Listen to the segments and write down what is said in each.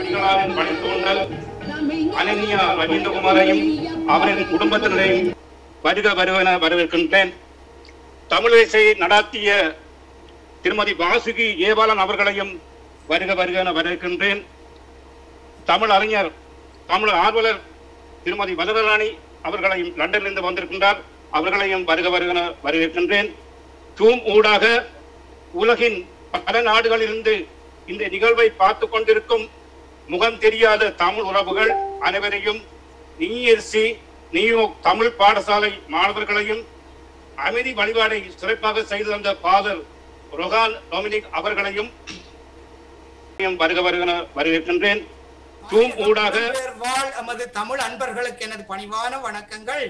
சசிகலாவின் வழித்தோன்றல் அனன்யா ரவீந்திரகுமாரையும் அவரின் குடும்பத்தினரையும் வருக வருவென வரவேற்கின்றேன் தமிழிசை நடாத்திய திருமதி வாசுகி ஏபாலன் அவர்களையும் வருக வருக என வரவேற்கின்றேன் தமிழ் அறிஞர் தமிழ் ஆர்வலர் திருமதி வதனராணி அவர்களையும் லண்டனிலிருந்து வந்திருக்கின்றார் அவர்களையும் வருக வருக என வரவேற்கின்றேன் ஜூம் ஊடாக உலகின் பல நாடுகளிலிருந்து இந்த நிகழ்வை பார்த்து கொண்டிருக்கும் முகம் தெரியாத தமிழ் உறவுகள் அனைவரையும் நியூஎர்சி நியூயார்க் தமிழ் பாடசாலை மாணவர்களையும் அமைதி வழிபாடை சிறப்பாக செய்து தந்த ஃபாதர் ரொகான் டொமினிக் அவர்களையும் வருக வருக என வரவேற்கின்றேன் ஜூம் ஊடாக வாழ் எமது தமிழ் அன்பர்களுக்கு எனது பணிவான வணக்கங்கள்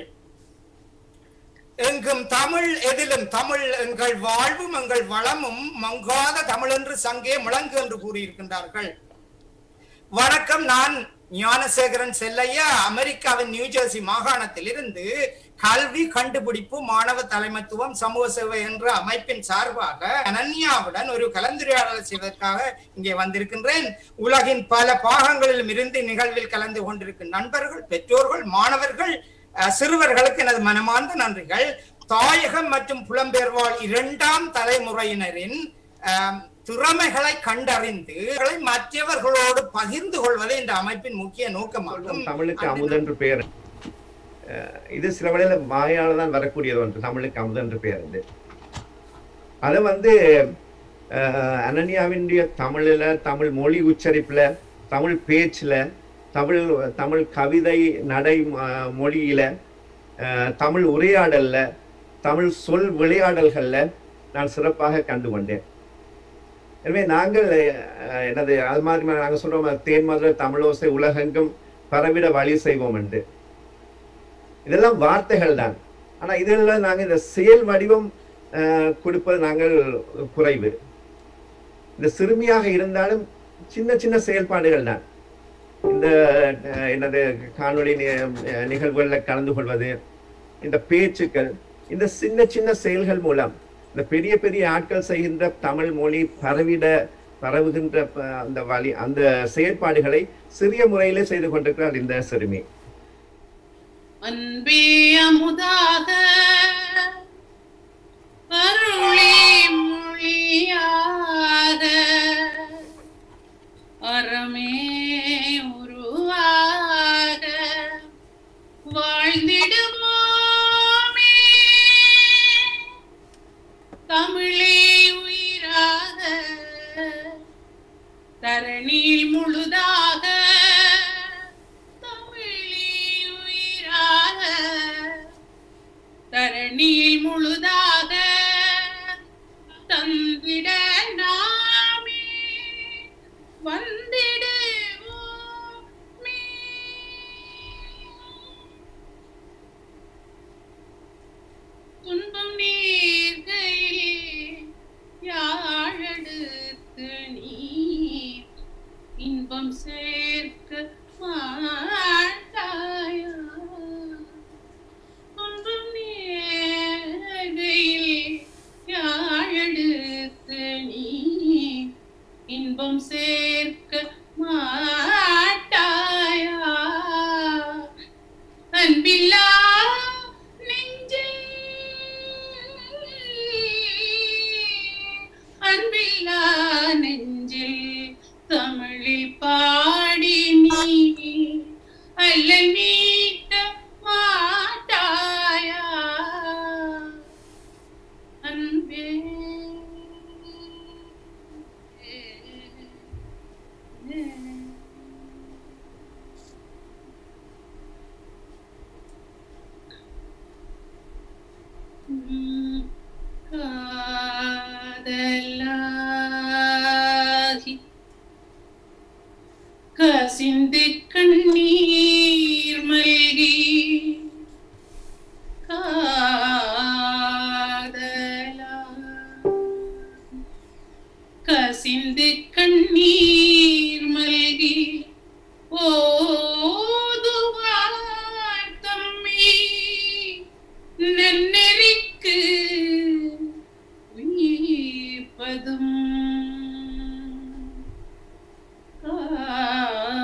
எங்கும் தமிழ் எதிலும் தமிழ் எங்கள் வாழ்வும் எங்கள் வளமும் மங்காத தமிழ் என்று சங்கே முழங்கு என்று கூறியிருக்கின்றார்கள் வணக்கம் நான் ஞானசேகரன் செல்லையா அமெரிக்காவின் நியூஜெர்சி மாகாணத்தில் இருந்து கல்வி கண்டுபிடிப்பு மாணவ தலைமைத்துவம் சமூக சேவை என்ற அமைப்பின் சார்பாக அனன்யாவுடன் ஒரு கலந்துரையாடல் செய்வதற்காக இங்கே வந்திருக்கின்றேன் உலகின் பல பாகங்களிலும் இருந்து நிகழ்வில் கலந்து கொண்டிருக்கும் நண்பர்கள் பெற்றோர்கள் மாணவர்கள் அஹ், சிறுவர்களுக்கு எனது மனமார்ந்த நன்றிகள் தாயகம் மற்றும் புலம்பெயர்வாழ் இரண்டாம் தலைமுறையினரின் அஹ், திறமைகளை கண்டறிந்து அதை மற்றவர்களோடு பகிர்ந்து கொள்வது இந்த அமைப்பின் முக்கிய நோக்கமாகும் தமிழுக்கு அமுதென்று பெயர் அஹ் இது சில வேளையில மாயால தான் வரக்கூடியது ஒன்று தமிழுக்கு அமுதென்று பெயர் இது அதை வந்து அஹ், அனன்யாவினுடைய தமிழில் தமிழ் மொழி உச்சரிப்புல தமிழ் பேச்சுல தமிழ் தமிழ் கவிதை நடை ம- மொழியில அஹ், தமிழ் உரையாடல்ல தமிழ் சொல் விளையாடல்கள்ல நான் சிறப்பாக கண்டு கொண்டேன் எனவே நாங்கள் அஹ், எனது அது மாதிரி நாங்கள் சொல்றோம் தேன் மதுரை தமிழோசை உலகெங்கும் பரவிட வழி செய்வோம் என்று இதெல்லாம் வார்த்தைகள் தான் ஆனா இதெல்லாம் நாங்க இந்த செயல் வடிவம் அஹ், கொடுப்பது நாங்கள் குறைவு இந்த சிறுமியாக இருந்தாலும் சின்ன சின்ன செயல்பாடுகள் தான் இந்த அஹ், என்னது காணொளி நி- நிகழ்வுகளில் கலந்து கொள்வது இந்த பேச்சுக்கள் இந்த சின்ன சின்ன செயல்கள் மூலம் இந்த பெரிய பெரிய ஆட்கள் செய்கின்ற தமிழ் மொழி பரவிட பரவுகின்ற ப- அந்த வழி அந்த செயற்பாடுகளை சிறிய முறையிலே செய்து கொண்டிருக்கிறார் இந்த சிறுமி அன்பே அமுதாக அருளி மொழியாக அறமே உருவாக வாழ்ந்திடுவோமே தமிழே உயிராக தரணியில் முழுதாக தமிழே உயிராக தரணியில் முழுதாக தந்திட நாமே வந்திடுவோமே துன்பம் நீர்கையிலே யாழெடுத்து நீர் இன்பம் சேர்க்க மாட்டாயா துன்பம் நேர்கையிலே யாழெடுத்து நீர் இன்பம் சேர்க்க மாட்டாயா அன்பில்லா நெஞ்சில் அன்பில்லா நெஞ்சில் தமிழில் பாடி நீ அல்ல நீட்ட மாட்டாயா அன்பே உம் காதலாகி கசிந்து கண்ணீர் மல்கி காதலா கசிந்து கண்ணீர் மல்கி ஓதுவார் தம்மை நன்னெறிக்கு உயிர்ப்பதும் காதலா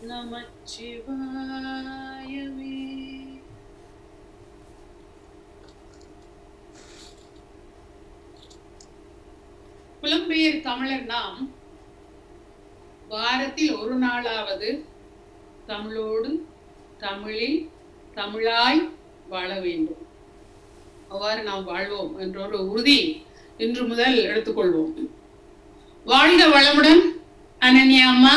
நமச்சிவாயவே புலம்பெயர் தமிழர் நாம் வாரத்தில் ஒரு நாளாவது தமிழோடு தமிழில் தமிழாய் வாழ வேண்டும் அவ்வாறு நாம் வாழ்வோம் என்ற ஒரு உறுதி இன்று முதல் எடுத்துக்கொள்வோம் வாழ்க வளமுடன் அனன்யா அம்மா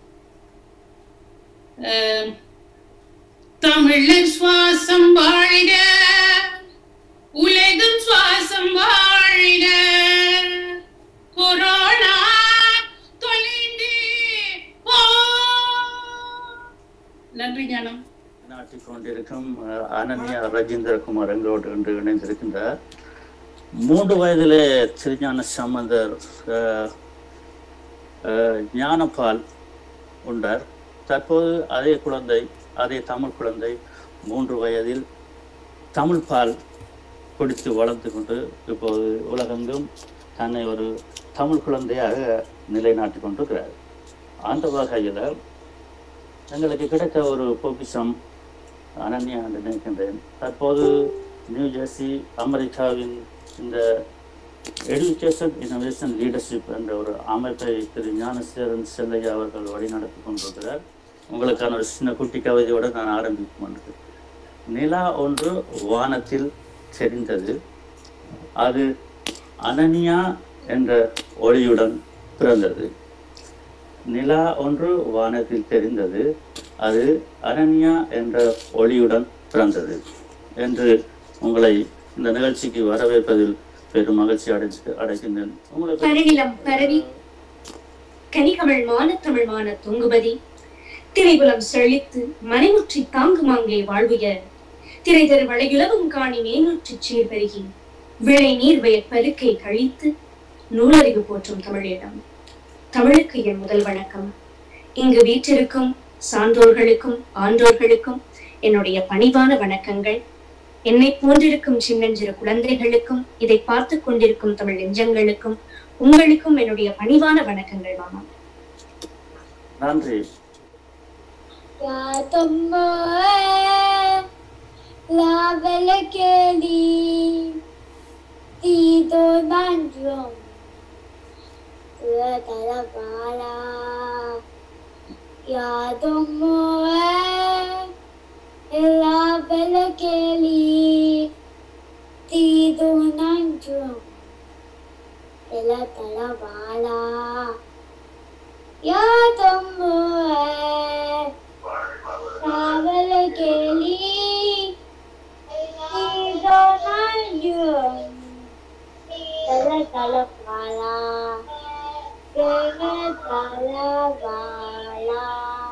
அஹ், தமிழர் சுவாசம் வாழ்க உலகம் சுவாசம் வாழ்க கொரோனா தொலைந்து போ நன்றி ஞானம் நாட்டிக் கொண்டிருக்கும் அஹ், அனன்யா ரஜேந்திரகுமார் எங்களோடு இன்று இணைந்திருக்கின்றார் மூன்று வயதிலே திருஞான சம்பந்தர் அஹ், அஹ், ஞானப்பால் உண்டார் தற்போது அதே குழந்தை அதே தமிழ் குழந்தை மூன்று வயதில் தமிழ் பால் குடித்து வளர்ந்து கொண்டு இப்போது உலகெங்கும் தன்னை ஒரு தமிழ் குழந்தையாக நிலைநாட்டிக் கொண்டிருக்கிறார் அந்த வகையில் எங்களுக்கு கிடைத்த ஒரு பொக்கிஷம் அனன்யா என்று நினைக்கின்றேன் தற்போது நியூ ஜெர்சி அமெரிக்காவின் இந்த எடுகேஷன் இன்னோவேஷன் லீடர்ஷிப் என்ற ஒரு அமைப்பை திரு ஞானசேரன் செல்லையா அவர்கள் வழிநடத்தி கொண்டிருக்கிறார் உங்களுக்கான ஒரு சின்ன குட்டி கவிதையோடு நான் ஆரம்பிக்கும் என்று நிலா ஒன்று வானத்தில் தெரிந்தது அது அனனியா என்ற ஒளியுடன் பிறந்தது நிலா ஒன்று வானத்தில் தெரிந்தது அது அனன்யா என்ற ஒளியுடன் பிறந்தது என்று உங்களை இந்த நிகழ்ச்சிக்கு வரவேற்பதில் பெரும் மகிழ்ச்சி அடைச்சு அடைக்கின்றேன் உங்களை பற்றி- பரநிலம் பரவி கனிகமள் மானத்தமிழ் மான தொங்குபதி திரைகுலம் செழித்து மனைமுற்றி தாங்குமாங்கே வாழ்வுய திரைதரு வளையுலகும் காணி மேனூற்று சீர்பெருகி விளை நீர்வயற் பருக்கை கழித்து நூலறிவு போற்றும் தமிழிடம் தமிழுக்கு என் முதல் வணக்கம் இங்கு வீற்றிருக்கும் சான்றோர்களுக்கும் ஆன்றோர்களுக்கும் என்னுடைய பணிவான வணக்கங்கள் என்னை போன்றிருக்கும் சின்னஞ்சிறு குழந்தைகளுக்கும் இதை பார்த்து கொண்டிருக்கும் தமிழ் நெஞ்சங்களுக்கும் உங்களுக்கும் என்னுடைய பணிவான வணக்கங்கள் மாமா நன்றி La bella Kelly, Tito Nandrum, La Talabala, Ya Tomoe, La bella Kelly, Tito Nandrum, La Talabala, Ya Tomoe. Travel Kelly, Idonayun, Tala Tala Pala, Kene Tala Pala.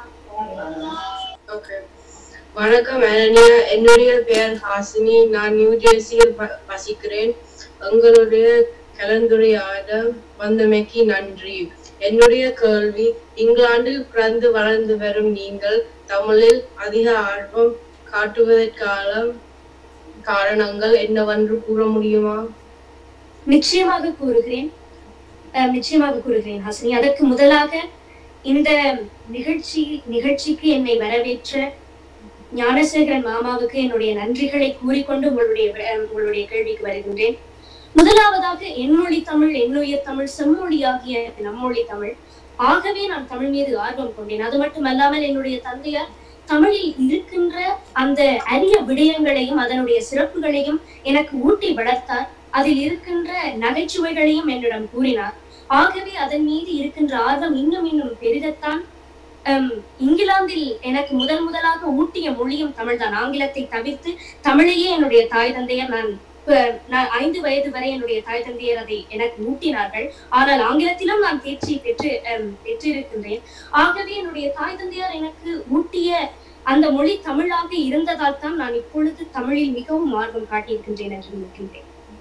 Okay வணக்கம் அனன்யா என்னுடைய பெயர் ஹாசினி நான் நியூ ஜெர்சியில் வ- வசிக்கிறேன் உங்களுடைய கலந்துரையாட வந்தமைக்கு நன்றி என்னுடைய கேள்வி இங்கிலாந்தில் பிறந்து வளர்ந்து வரும் நீங்கள் தமிழில் அதிக ஆர்வம் காட்டுவதற்கான காரணங்கள் என்னவென்று கூற முடியுமா நிச்சயமாக கூறுகிறேன் அஹ், நிச்சயமாக கூறுகிறேன் ஹாசினி அதற்கு முதலாக இந்த நிகழ்ச்சி நிகழ்ச்சிக்கு என்னை வரவேற்ற ஞானசேகரன் மாமாவுக்கு என்னுடைய நன்றிகளை கூறிக்கொண்டு உங்களுடைய அஹ், உங்களுடைய கேள்விக்கு வருகின்றேன் முதலாவதாக என்மொழி தமிழ் என்னுயிர் தமிழ் செம்மொழியாகிய நம்மொழி தமிழ் ஆகவே நான் தமிழ் மீது ஆர்வம் கொண்டேன் அது மட்டுமல்லாமல் என்னுடைய தந்தையார் தமிழில் இருக்கின்ற அந்த அரிய விடயங்களையும் அதனுடைய சிறப்புகளையும் எனக்கு ஊட்டி வளர்த்தார் அதில் இருக்கின்ற நகைச்சுவைகளையும் என்னிடம் கூறினார் ஆகவே அதன் மீது இருக்கின்ற ஆர்வம் இன்னும் இன்னும் பெரிதத்தான் ஹம், இங்கிலாந்தில் எனக்கு முதல் முதலாக ஊட்டிய மொழியும் தமிழ்தான் ஆங்கிலத்தை தவிர்த்து தமிழையே என்னுடைய தாய் தந்தையர் நான் ப- நான் ஐந்து வயது வரை என்னுடைய தாய் தந்தையர் அதை எனக்கு ஊட்டினார்கள் ஆனால் ஆங்கிலத்திலும் நான் தேர்ச்சி பெற்று ஹம், பெற்றிருக்கின்றேன் ஆகவே என்னுடைய தாய் தந்தையார் எனக்கு ஊட்டிய அந்த மொழி தமிழாக இருந்ததால் தான் நான் இப்பொழுது தமிழில் மிகவும் ஆர்வம் காட்டியிருக்கின்றேன் என்று நினைக்கின்றேன்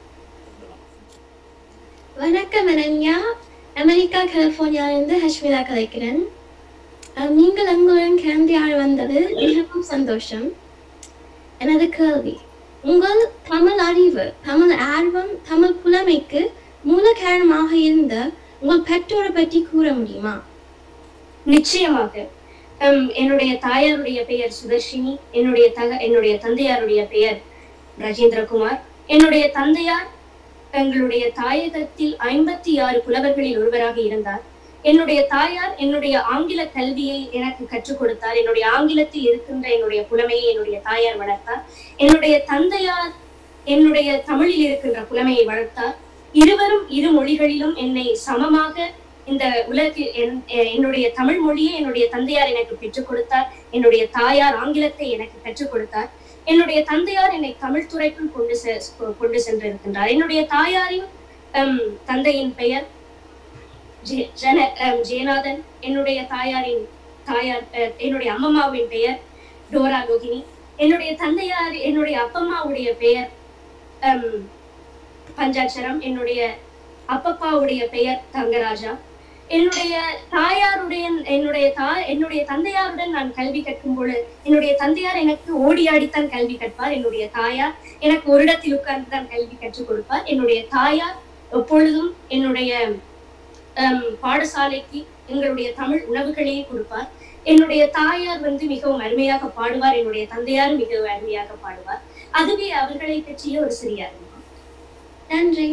வணக்கம் அனன்யா அமெரிக்கா கலிபோர்னியாவிலிருந்து ஹஷ்மிதா கலைக்கிறேன் அஹ், நீங்கள் எங்களுடன் கலந்தியாட வந்தது மிகவும் சந்தோஷம் எனது கேள்வி உங்கள் தமிழ் அறிவு தமிழ் ஆர்வம் தமிழ் புலமைக்கு மூல காரணமாக இருந்த உங்கள் பெற்றோரை பற்றி கூற முடியுமா நிச்சயமாக ஹம், என்னுடைய தாயாருடைய பெயர் சுதர்ஷினி என்னுடைய தக என்னுடைய தந்தையாருடைய பெயர் ராஜேந்திரகுமார் என்னுடைய தந்தையார் எங்களுடைய தாயகத்தில் ஐம்பத்தி ஆறு புலவர்களில் ஒருவராக இருந்தார் என்னுடைய தாயார் என்னுடைய ஆங்கில கல்வியை எனக்கு கற்றுக் கொடுத்தார் என்னுடைய ஆங்கிலத்தில் இருக்கின்ற என்னுடைய புலமையை என்னுடைய தாயார் வளர்த்தார் என்னுடைய தந்தையார் என்னுடைய தமிழில் இருக்கின்ற புலமையை வளர்த்தார் இருவரும் இரு மொழிகளிலும் என்னை சமமாக இந்த உலகில் என்- என்னுடைய தமிழ் மொழியை என்னுடைய தந்தையார் எனக்கு பெற்றுக் கொடுத்தார் என்னுடைய தாயார் ஆங்கிலத்தை எனக்கு கற்றுக் கொடுத்தார் என்னுடைய தந்தையார் என்னை தமிழ் துறைக்குள் கொண்டு செ- கொண்டு சென்றிருக்கின்றார் என்னுடைய தாயாரின் ஹம், தந்தையின் பெயர் ஜெ- ஜன ஹம், ஜெயநாதன் என்னுடைய தாயாரின் தாயார் அஹ், என்னுடைய அம்மம்மாவின் பெயர் டோரா லோகினி என்னுடைய தந்தையார் என்னுடைய அப்பம்மாவுடைய பெயர் ஹம், பஞ்சாட்சரம் என்னுடைய அப்பப்பாவுடைய பெயர் தங்கராஜா என்னுடைய தாயாருடைய என்னுடைய தா என்னுடைய தந்தையாருடன் நான் கல்வி கற்கும் பொழுது என்னுடைய தந்தையார் எனக்கு ஓடி ஆடித்தான் கல்வி கற்பார் என்னுடைய தாயார் எனக்கு ஒரு இடத்தில் உட்கார்ந்து தான் கல்வி கற்றுக் கொடுப்பார் என்னுடைய தாயார் எப்பொழுதும் என்னுடைய ஹம், பாடசாலைக்கு எங்களுடைய தமிழ் உணவுகளையே கொடுப்பார் என்னுடைய தாயார் வந்து மிகவும் அருமையாக பாடுவார் என்னுடைய தந்தையாரும் மிகவும் அருமையாக பாடுவார் அதுவே அவர்களை பற்றிய ஒரு சிறிய அறிமுகம் நன்றி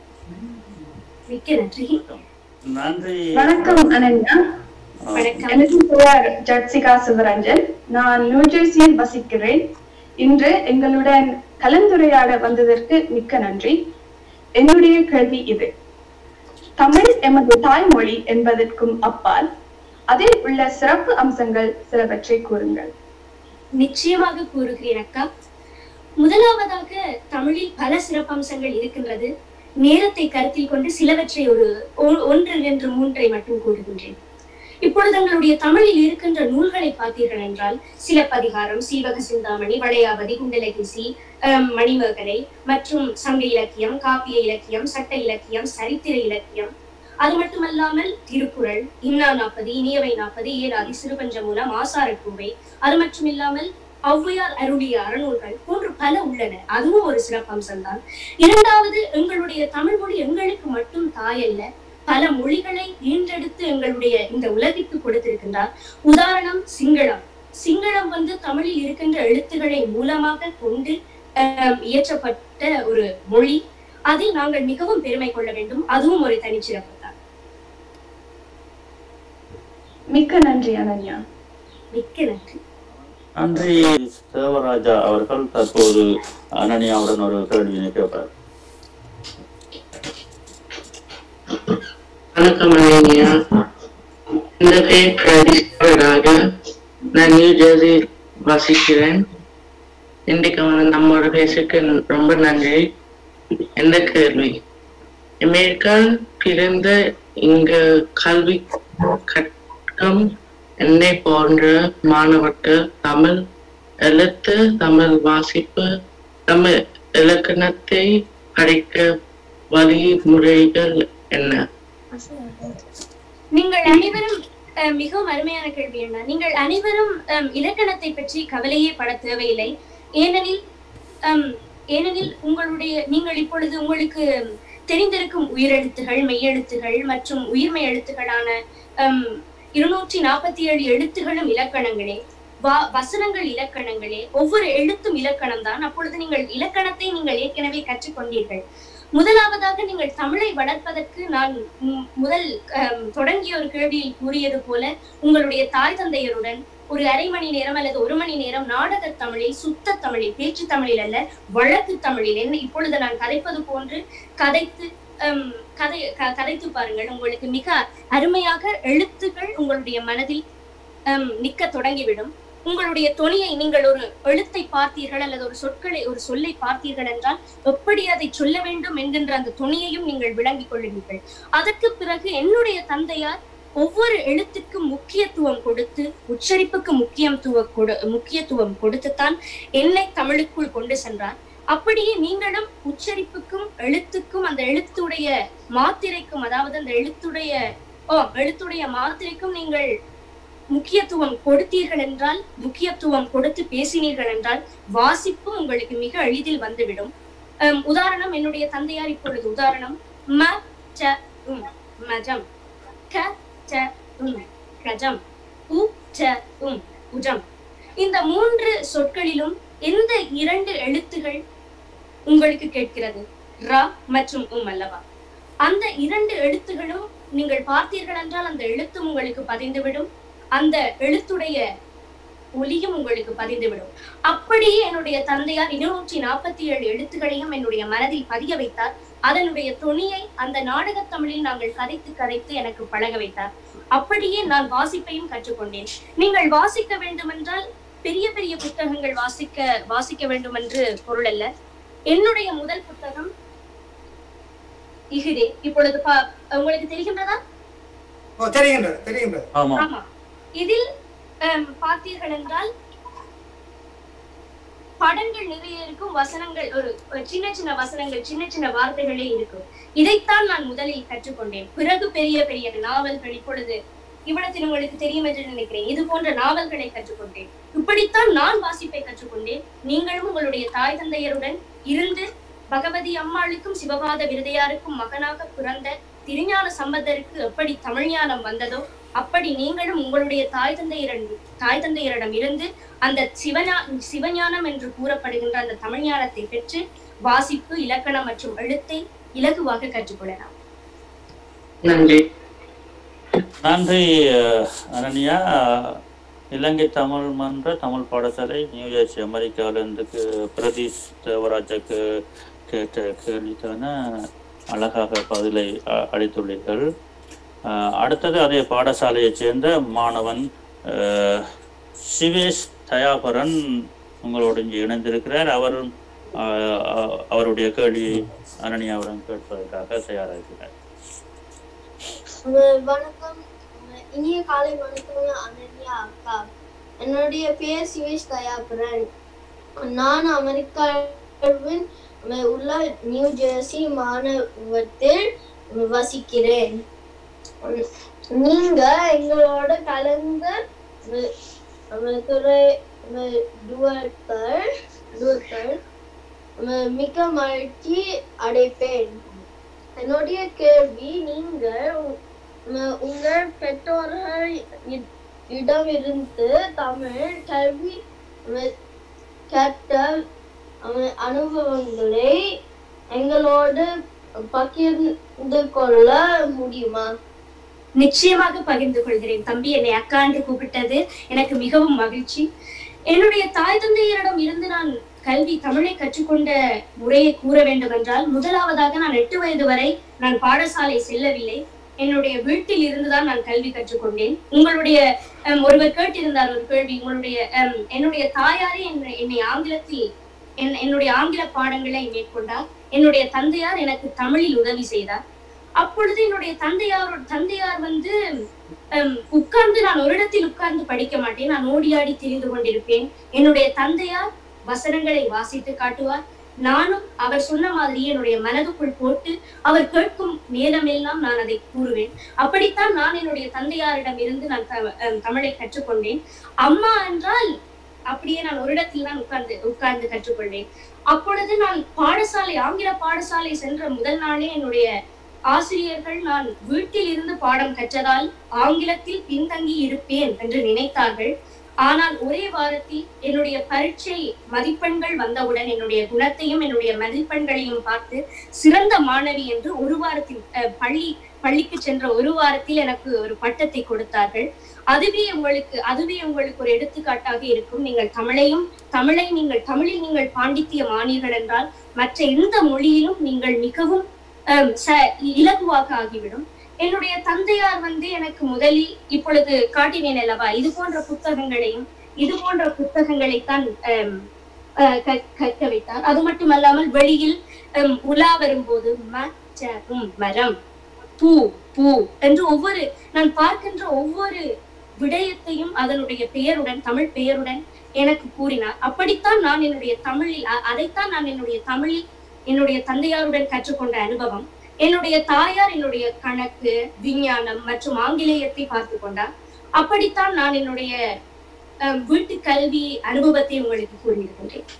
மிக்க நன்றி நன்றி வணக்கம் அனன்யா வணக்கம் எனது பெயர் ஜட்சிகா சிவரஞ்சன் நான் நியூஜெர்சியில் வசிக்கிறேன் இன்று எங்களுடன் கலந்துரையாட வந்ததற்கு மிக்க நன்றி என்னுடைய கேள்வி இது தமிழ் எமது தாய்மொழி என்பதற்கும் அப்பால் அதில் உள்ள சிறப்பு அம்சங்கள் சிலவற்றை கூறுங்கள் நிச்சயமாக கூறுகிறேன் அக்கா முதலாவதாக தமிழில் பல சிறப்பம்சங்கள் இருக்கின்றது நேரத்தை கருத்தில் கொண்டு சிலவற்றை ஒரு ஒ- ஒன்று என்று மூன்றை மட்டும் கூறுகின்றேன் இப்பொழுது எங்களுடைய தமிழில் இருக்கின்ற நூல்களை பார்த்தீர்கள் என்றால் சிலப்பதிகாரம் சீவக சிந்தாமணி வளையாபதி குண்டலகேசி அஹ், மணிமேகலை மற்றும் சங்க இலக்கியம் காப்பிய இலக்கியம் சட்ட இலக்கியம் சரித்திர இலக்கியம் அது மட்டுமல்லாமல் திருக்குறள் இன்னா நாற்பது இனியவை நாற்பது ஏழாதி சிறுபஞ்சமூலம் ஆசாரக்கூவை அது மட்டும் இல்லாமல் ஔவையார் அருளிய அறநூல்கள் போன்று பல உள்ளன அதுவும் ஒரு சிறப்பம்சம்தான் இரண்டாவது எங்களுடைய தமிழ் மொழி எங்களுக்கு மட்டும் தாயல்ல பல மொழிகளை ஈன்றெடுத்து எங்களுடைய இந்த உலகிற்கு கொடுத்திருக்கின்றார் உதாரணம் சிங்களம் சிங்களம் வந்து தமிழில் இருக்கின்ற எழுத்துக்களை மூலமாக கொண்டு ஆஹ், இயற்றப்பட்ட ஒரு மொழி அதில் நாங்கள் மிகவும் பெருமை கொள்ள வேண்டும் அதுவும் ஒரு தனிச்சிறப்பு தான் மிக்க நன்றி அனன்யா மிக்க நன்றி நன்றி தேவராஜா அவர்கள் தற்போது அனன்யாவுடன் ஒரு கேள்வியினை கேட்பார் வணக்கம் அனன்யா இந்த பேர் பிரதீஸ்வரராக நான் நியூ ஜெர்சி வசிக்கிறேன் இன்றைக்கு வந்து நம்மளோட பேசுக்கு ரொம்ப நன்றி எந்த கேள்வி அமெரிக்கா பிறந்த இங்க கல்வி கற்கும் என்னை போன்ற மாணவர்கள் தமிழ் எழுத்து தமிழ் வாசிப்பு தமிழ் இலக்கணத்தை படிக்க வழிமுறைகள் என்ன நீங்கள் அனைவரும் அஹ், மிகவும் அருமையான கேள்வி என்ன நீங்கள் அனைவரும் அம், இலக்கணத்தை பற்றி கவலையே பட தேவையில்லை ஏனெனில் அம், ஏனெனில் உங்களுடைய நீங்கள் இப்பொழுது உங்களுக்கு தெரிந்திருக்கும் உயிரெழுத்துகள் மெய்யெழுத்துகள் மற்றும் உயிர்மெய் எழுத்துக்களான அம், இருநூற்றி நாற்பத்தி ஏழு எழுத்துகளும் இலக்கணங்களே வா வசனங்கள் இலக்கணங்களே ஒவ்வொரு எழுத்தும் இலக்கணம் தான் அப்பொழுது நீங்கள் இலக்கணத்தை நீங்கள் ஏற்கனவே கற்றுக்கொண்டீர்கள் முதலாவதாக நீங்கள் தமிழை வளர்ப்பதற்கு நான் ம், முதல் அம், தொடங்கிய ஒரு கேள்வியில் கூறியது போல உங்களுடைய தாய் தந்தையருடன் ஒரு அரை மணி நேரம் அல்லது ஒரு மணி நேரம் நாடக தமிழில் சுத்த தமிழில் பேச்சு தமிழில் அல்ல வழக்கு தமிழில் என்ன இப்பொழுது நான் கதைப்பது போன்று கதைத்து ஹம், கதை க- கதைத்து பாருங்கள் உங்களுக்கு மிக அருமையாக எழுத்துக்கள் உங்களுடைய மனதில் ஹம், நிற்க தொடங்கிவிடும் உங்களுடைய தொனியை நீங்கள் ஒரு எழுத்தை பார்த்தீர்கள் அல்லது ஒரு சொற்களை ஒரு சொல்லை பார்த்தீர்கள் என்றால் எப்படி அதை சொல்ல வேண்டும் என்கின்ற அந்த துணியையும் நீங்கள் விளங்கிக் கொள்ளுவீர்கள் அதற்கு பிறகு என்னுடைய தந்தையார் ஒவ்வொரு எழுத்துக்கும் முக்கியத்துவம் கொடுத்து உச்சரிப்புக்கு முக்கியத்துவம் கொடு முக்கியத்துவம் கொடுத்துத்தான் என்னை தமிழுக்குள் கொண்டு சென்றார் அப்படியே நீங்களும் உச்சரிப்புக்கும் எழுத்துக்கும் அந்த எழுத்துடைய மாத்திரைக்கும் அதாவது அந்த எழுத்துடைய ஓ எழுத்துடைய மாத்திரைக்கும் நீங்கள் முக்கியத்துவம் கொடுத்தீர்கள் என்றால் முக்கியத்துவம் கொடுத்து பேசினீர்கள் என்றால் வாசிப்பு உங்களுக்கு மிக எளிதில் வந்துவிடும் அம், உதாரணம் என்னுடைய தந்தையார் இப்பொழுது உதாரணம் ம ச உம் மஜம் க ச உம் கஜம் உ ச உம் உஜம் இந்த மூன்று சொற்களிலும் எந்த இரண்டு எழுத்துகள் உங்களுக்கு கேட்கிறது ரா மற்றும் உம் அல்லவா அந்த இரண்டு எழுத்துகளும் நீங்கள் பார்த்தீர்கள் என்றால் அந்த எழுத்தும் உங்களுக்கு பதிந்துவிடும் அந்த எழுத்துடைய ஒலியும் உங்களுக்கு பதிந்துவிடும் அப்படியே என்னுடைய தந்தையார் இருநூற்றி நாற்பத்தி ஏழு எழுத்துக்களையும் என்னுடைய மனதில் பதிய வைத்தார் அதனுடைய துணியை அந்த நாடகத் தமிழில் நாங்கள் கதைத்து கதைத்து எனக்கு பழக வைத்தார் அப்படியே நான் வாசிப்பையும் கற்றுக்கொண்டேன் நீங்கள் வாசிக்க வேண்டுமென்றால் பெரிய பெரிய புத்தகங்கள் வாசிக்க வாசிக்க வேண்டும் என்று பொருள் அல்ல என்னுடைய முதல் புத்தகம் இகுதே இப்பொழுது பா- உங்களுக்கு தெரிகின்றதா ஓ தெரிகின்றது தெரிகின்றது ஆமா ஆமா இதில் ஹம், பார்த்தீர்கள் என்றால் படங்கள் நிறைய இருக்கும் வசனங்கள் ஒரு ஒரு சின்ன சின்ன வசனங்கள் சின்ன சின்ன வார்த்தைகளே இருக்கும் இதைத்தான் நான் முதலில் கற்றுக்கொண்டேன் பிறகு பெரிய பெரிய நாவல்கள் இப்பொழுது இவ்வளத்தில் உங்களுக்கு தெரியும் என்று நினைக்கிறேன் இது போன்ற நாவல்களை கற்றுக்கொண்டேன் இப்படித்தான் நான் வாசிப்பை கற்றுக்கொண்டேன் நீங்களும் உங்களுடைய தாய் தந்தையருடன் இருந்து பகவதி அம்மாளுக்கும் சிவபாத விருதையாருக்கும் மகனாக பிறந்த திருஞான சம்பந்தருக்கு எப்படி தமிழ் ஞானம் வந்ததோ அப்படி நீங்களும் உங்களுடைய தாய் தந்தையரிடம் தாய் தந்தையரிடம் இருந்து அந்த சிவஞா சிவஞானம் என்று கூறப்படுகின்ற அந்த தமிழ் ஞானத்தை பெற்று வாசிப்பு இலக்கணம் மற்றும் எழுத்தை இலகுவாக கற்றுக்கொள்ளலாம் நன்றி நன்றி அஹ், அனன்யா இலங்கை தமிழ் மன்ற தமிழ் பாடசாலை நியூஜெர்சி அமெரிக்காவிலிருந்து கு- பிரதீஷ் தேவராஜாக்கு கேட்ட கேள்விக்கான அழகாக பதிலை அ- அளித்துள்ளீர்கள் அஹ், அடுத்தது அதே பாடசாலையைச் சேர்ந்த மாணவன் அஹ், சிவேஷ் தயாபரன் உங்களோடு இங்கே இணைந்திருக்கிறார் அவரும் அஹ், அஹ், அவருடைய கேள்வியை அனன்யாவிடம் கேட்பதற்காக தயாராகிறார் அஹ் வணக்கம் அஹ் இனிய காலை வணக்கம் அனன்யா அக்கா என்னுடைய பெயர் சிவேஷ் தயாபரன் நான் அமெரிக்காவின் அஹ் உள்ள நியூ ஜெர்சி மாநகரத்தில் வசிக்கிறேன் உம் நீங்க எங்களோட கலந்து அஹ் அஹ் துறை அஹ் dual-கள், dual-கள், அஹ் மிக்க மகிழ்ச்சி அடைப்பேன் என்னுடைய கேள்வி நீங்கள் உ- உ- உங்கள் பெற்றோர்கள் இ- இடமிருந்து தமிழ் கல்வி உ- கற்ற அ- அனுபவங்களை எங்களோடு பகிர்ந்து கொள்ள முடியுமா நிச்சயமாக பகிர்ந்து கொள்கிறேன் தம்பி என்னை அக்கா என்று கூப்பிட்டது எனக்கு மிகவும் மகிழ்ச்சி என்னுடைய தாய் தந்தையரிடம் இருந்து நான் கல்வி தமிழை கற்றுக்கொண்ட முறையை கூற வேண்டும் என்றால் முதலாவதாக நான் எட்டு வயது வரை நான் பாடசாலை செல்லவில்லை என்னுடைய வீட்டில் இருந்துதான் நான் கல்வி கற்றுக்கொண்டேன் உங்களுடைய ஹம், ஒருவர் கேட்டிருந்தார் ஒரு கேள்வி உங்களுடைய ஹம், என்னுடைய தாயாரே என்னை என்னை ஆங்கிலத்தில் என்- என்னுடைய ஆங்கில பாடங்களை மேற்கொண்டார் என்னுடைய தந்தையார் எனக்கு தமிழில் உதவி செய்தார் அப்பொழுது என்னுடைய தந்தையாரோட தந்தையார் வந்து ஹம், உட்கார்ந்து நான் ஒரு இடத்தில் உட்கார்ந்து படிக்க மாட்டேன் நான் ஓடியாடி திரிந்து கொண்டிருப்பேன் என்னுடைய தந்தையார் வசனங்களை வாசித்து காட்டுவார் நானும் அவர் சொன்ன மாதிரி என்னுடைய மனதுக்குள் போட்டு அவர் கேட்கும் நேரமெல்லாம் நான் அதை கூறுவேன் அப்படித்தான் நான் என்னுடைய தந்தையாரிடம் இருந்து நான் த- ஹம், தமிழை கற்றுக்கொண்டேன் அம்மா என்றால் அப்படியே நான் ஒரு இடத்தில் தான் உட்கார்ந்து உட்கார்ந்து கற்றுக்கொள்வேன் அப்பொழுது நான் பாடசாலை ஆங்கில பாடசாலை சென்ற முதல் நாளே என்னுடைய ஆசிரியர்கள் நான் வீட்டில் இருந்து பாடம் கற்றதால் ஆங்கிலத்தில் பின்தங்கி இருப்பேன் என்று நினைத்தார்கள் ஆனால் ஒரே வாரத்தில் என்னுடைய பரீட்சை மதிப்பெண்கள் வந்தவுடன் என்னுடைய குணத்தையும் என்னுடைய மதிப்பெண்களையும் பார்த்து சிறந்த மாணவி என்று ஒரு வாரத்தில் அஹ், பள்ளி பள்ளிக்கு சென்ற ஒரு வாரத்தில் எனக்கு ஒரு பட்டத்தை கொடுத்தார்கள் அதுவே உங்களுக்கு அதுவே உங்களுக்கு ஒரு எடுத்துக்காட்டாக இருக்கும் நீங்கள் தமிழையும் தமிழை நீங்கள் தமிழில் நீங்கள் பாண்டித்தியம் ஆனீர்கள் என்றால் மற்ற எந்த மொழியிலும் நீங்கள் மிகவும் ஹம், ச- இலகுவாக ஆகிவிடும் என்னுடைய தந்தையார் வந்து எனக்கு முதலில் இப்பொழுது காட்டினேன் அல்லவா இது போன்ற புத்தகங்களையும் இது போன்ற புத்தகங்களைத்தான் ஹம், அஹ், க- கற்க வைத்தார் அது மட்டுமல்லாமல் வெளியில் ஹம், உலா வரும்போது மரம் மரம் பூ பூ என்று ஒவ்வொரு நான் பார்க்கின்ற ஒவ்வொரு விடயத்தையும் அதனுடைய பெயருடன் தமிழ் பெயருடன் எனக்கு கூறினார் அப்படித்தான் நான் என்னுடைய தமிழில் அ- அதைத்தான் நான் என்னுடைய தமிழில் என்னுடைய தந்தையாருடன் கற்றுக்கொண்ட அனுபவம் என்னுடைய தாயார் என்னுடைய கணக்கு விஞ்ஞானம் மற்றும் ஆங்கிலேயத்தை பார்த்து கொண்டார் அப்படித்தான் நான் என்னுடைய அஹ், வீட்டு கல்வி அனுபவத்தை உங்களுக்கு கூறியிருக்கின்றேன்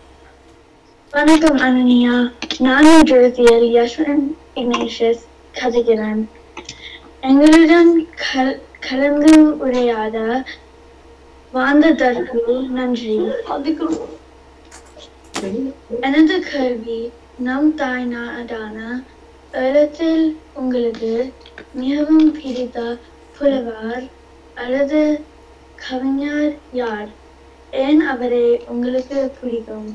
வணக்கம் அனன்யா நான் ஜோதியல் யஷ்வன் இக்னேஷியஸ் கதைகிறேன் எங்களுடன் கல் கலந்து உரையாட வாழ்ந்ததற்கு நன்றி எனது கேள்வி நம் தாய் நாடான ஈழத்தில் உங்களுக்கு மிகவும் பிடித்த புலவர் அல்லது கவிஞர் யார் ஏன் அவரை உங்களுக்கு பிடிக்கும்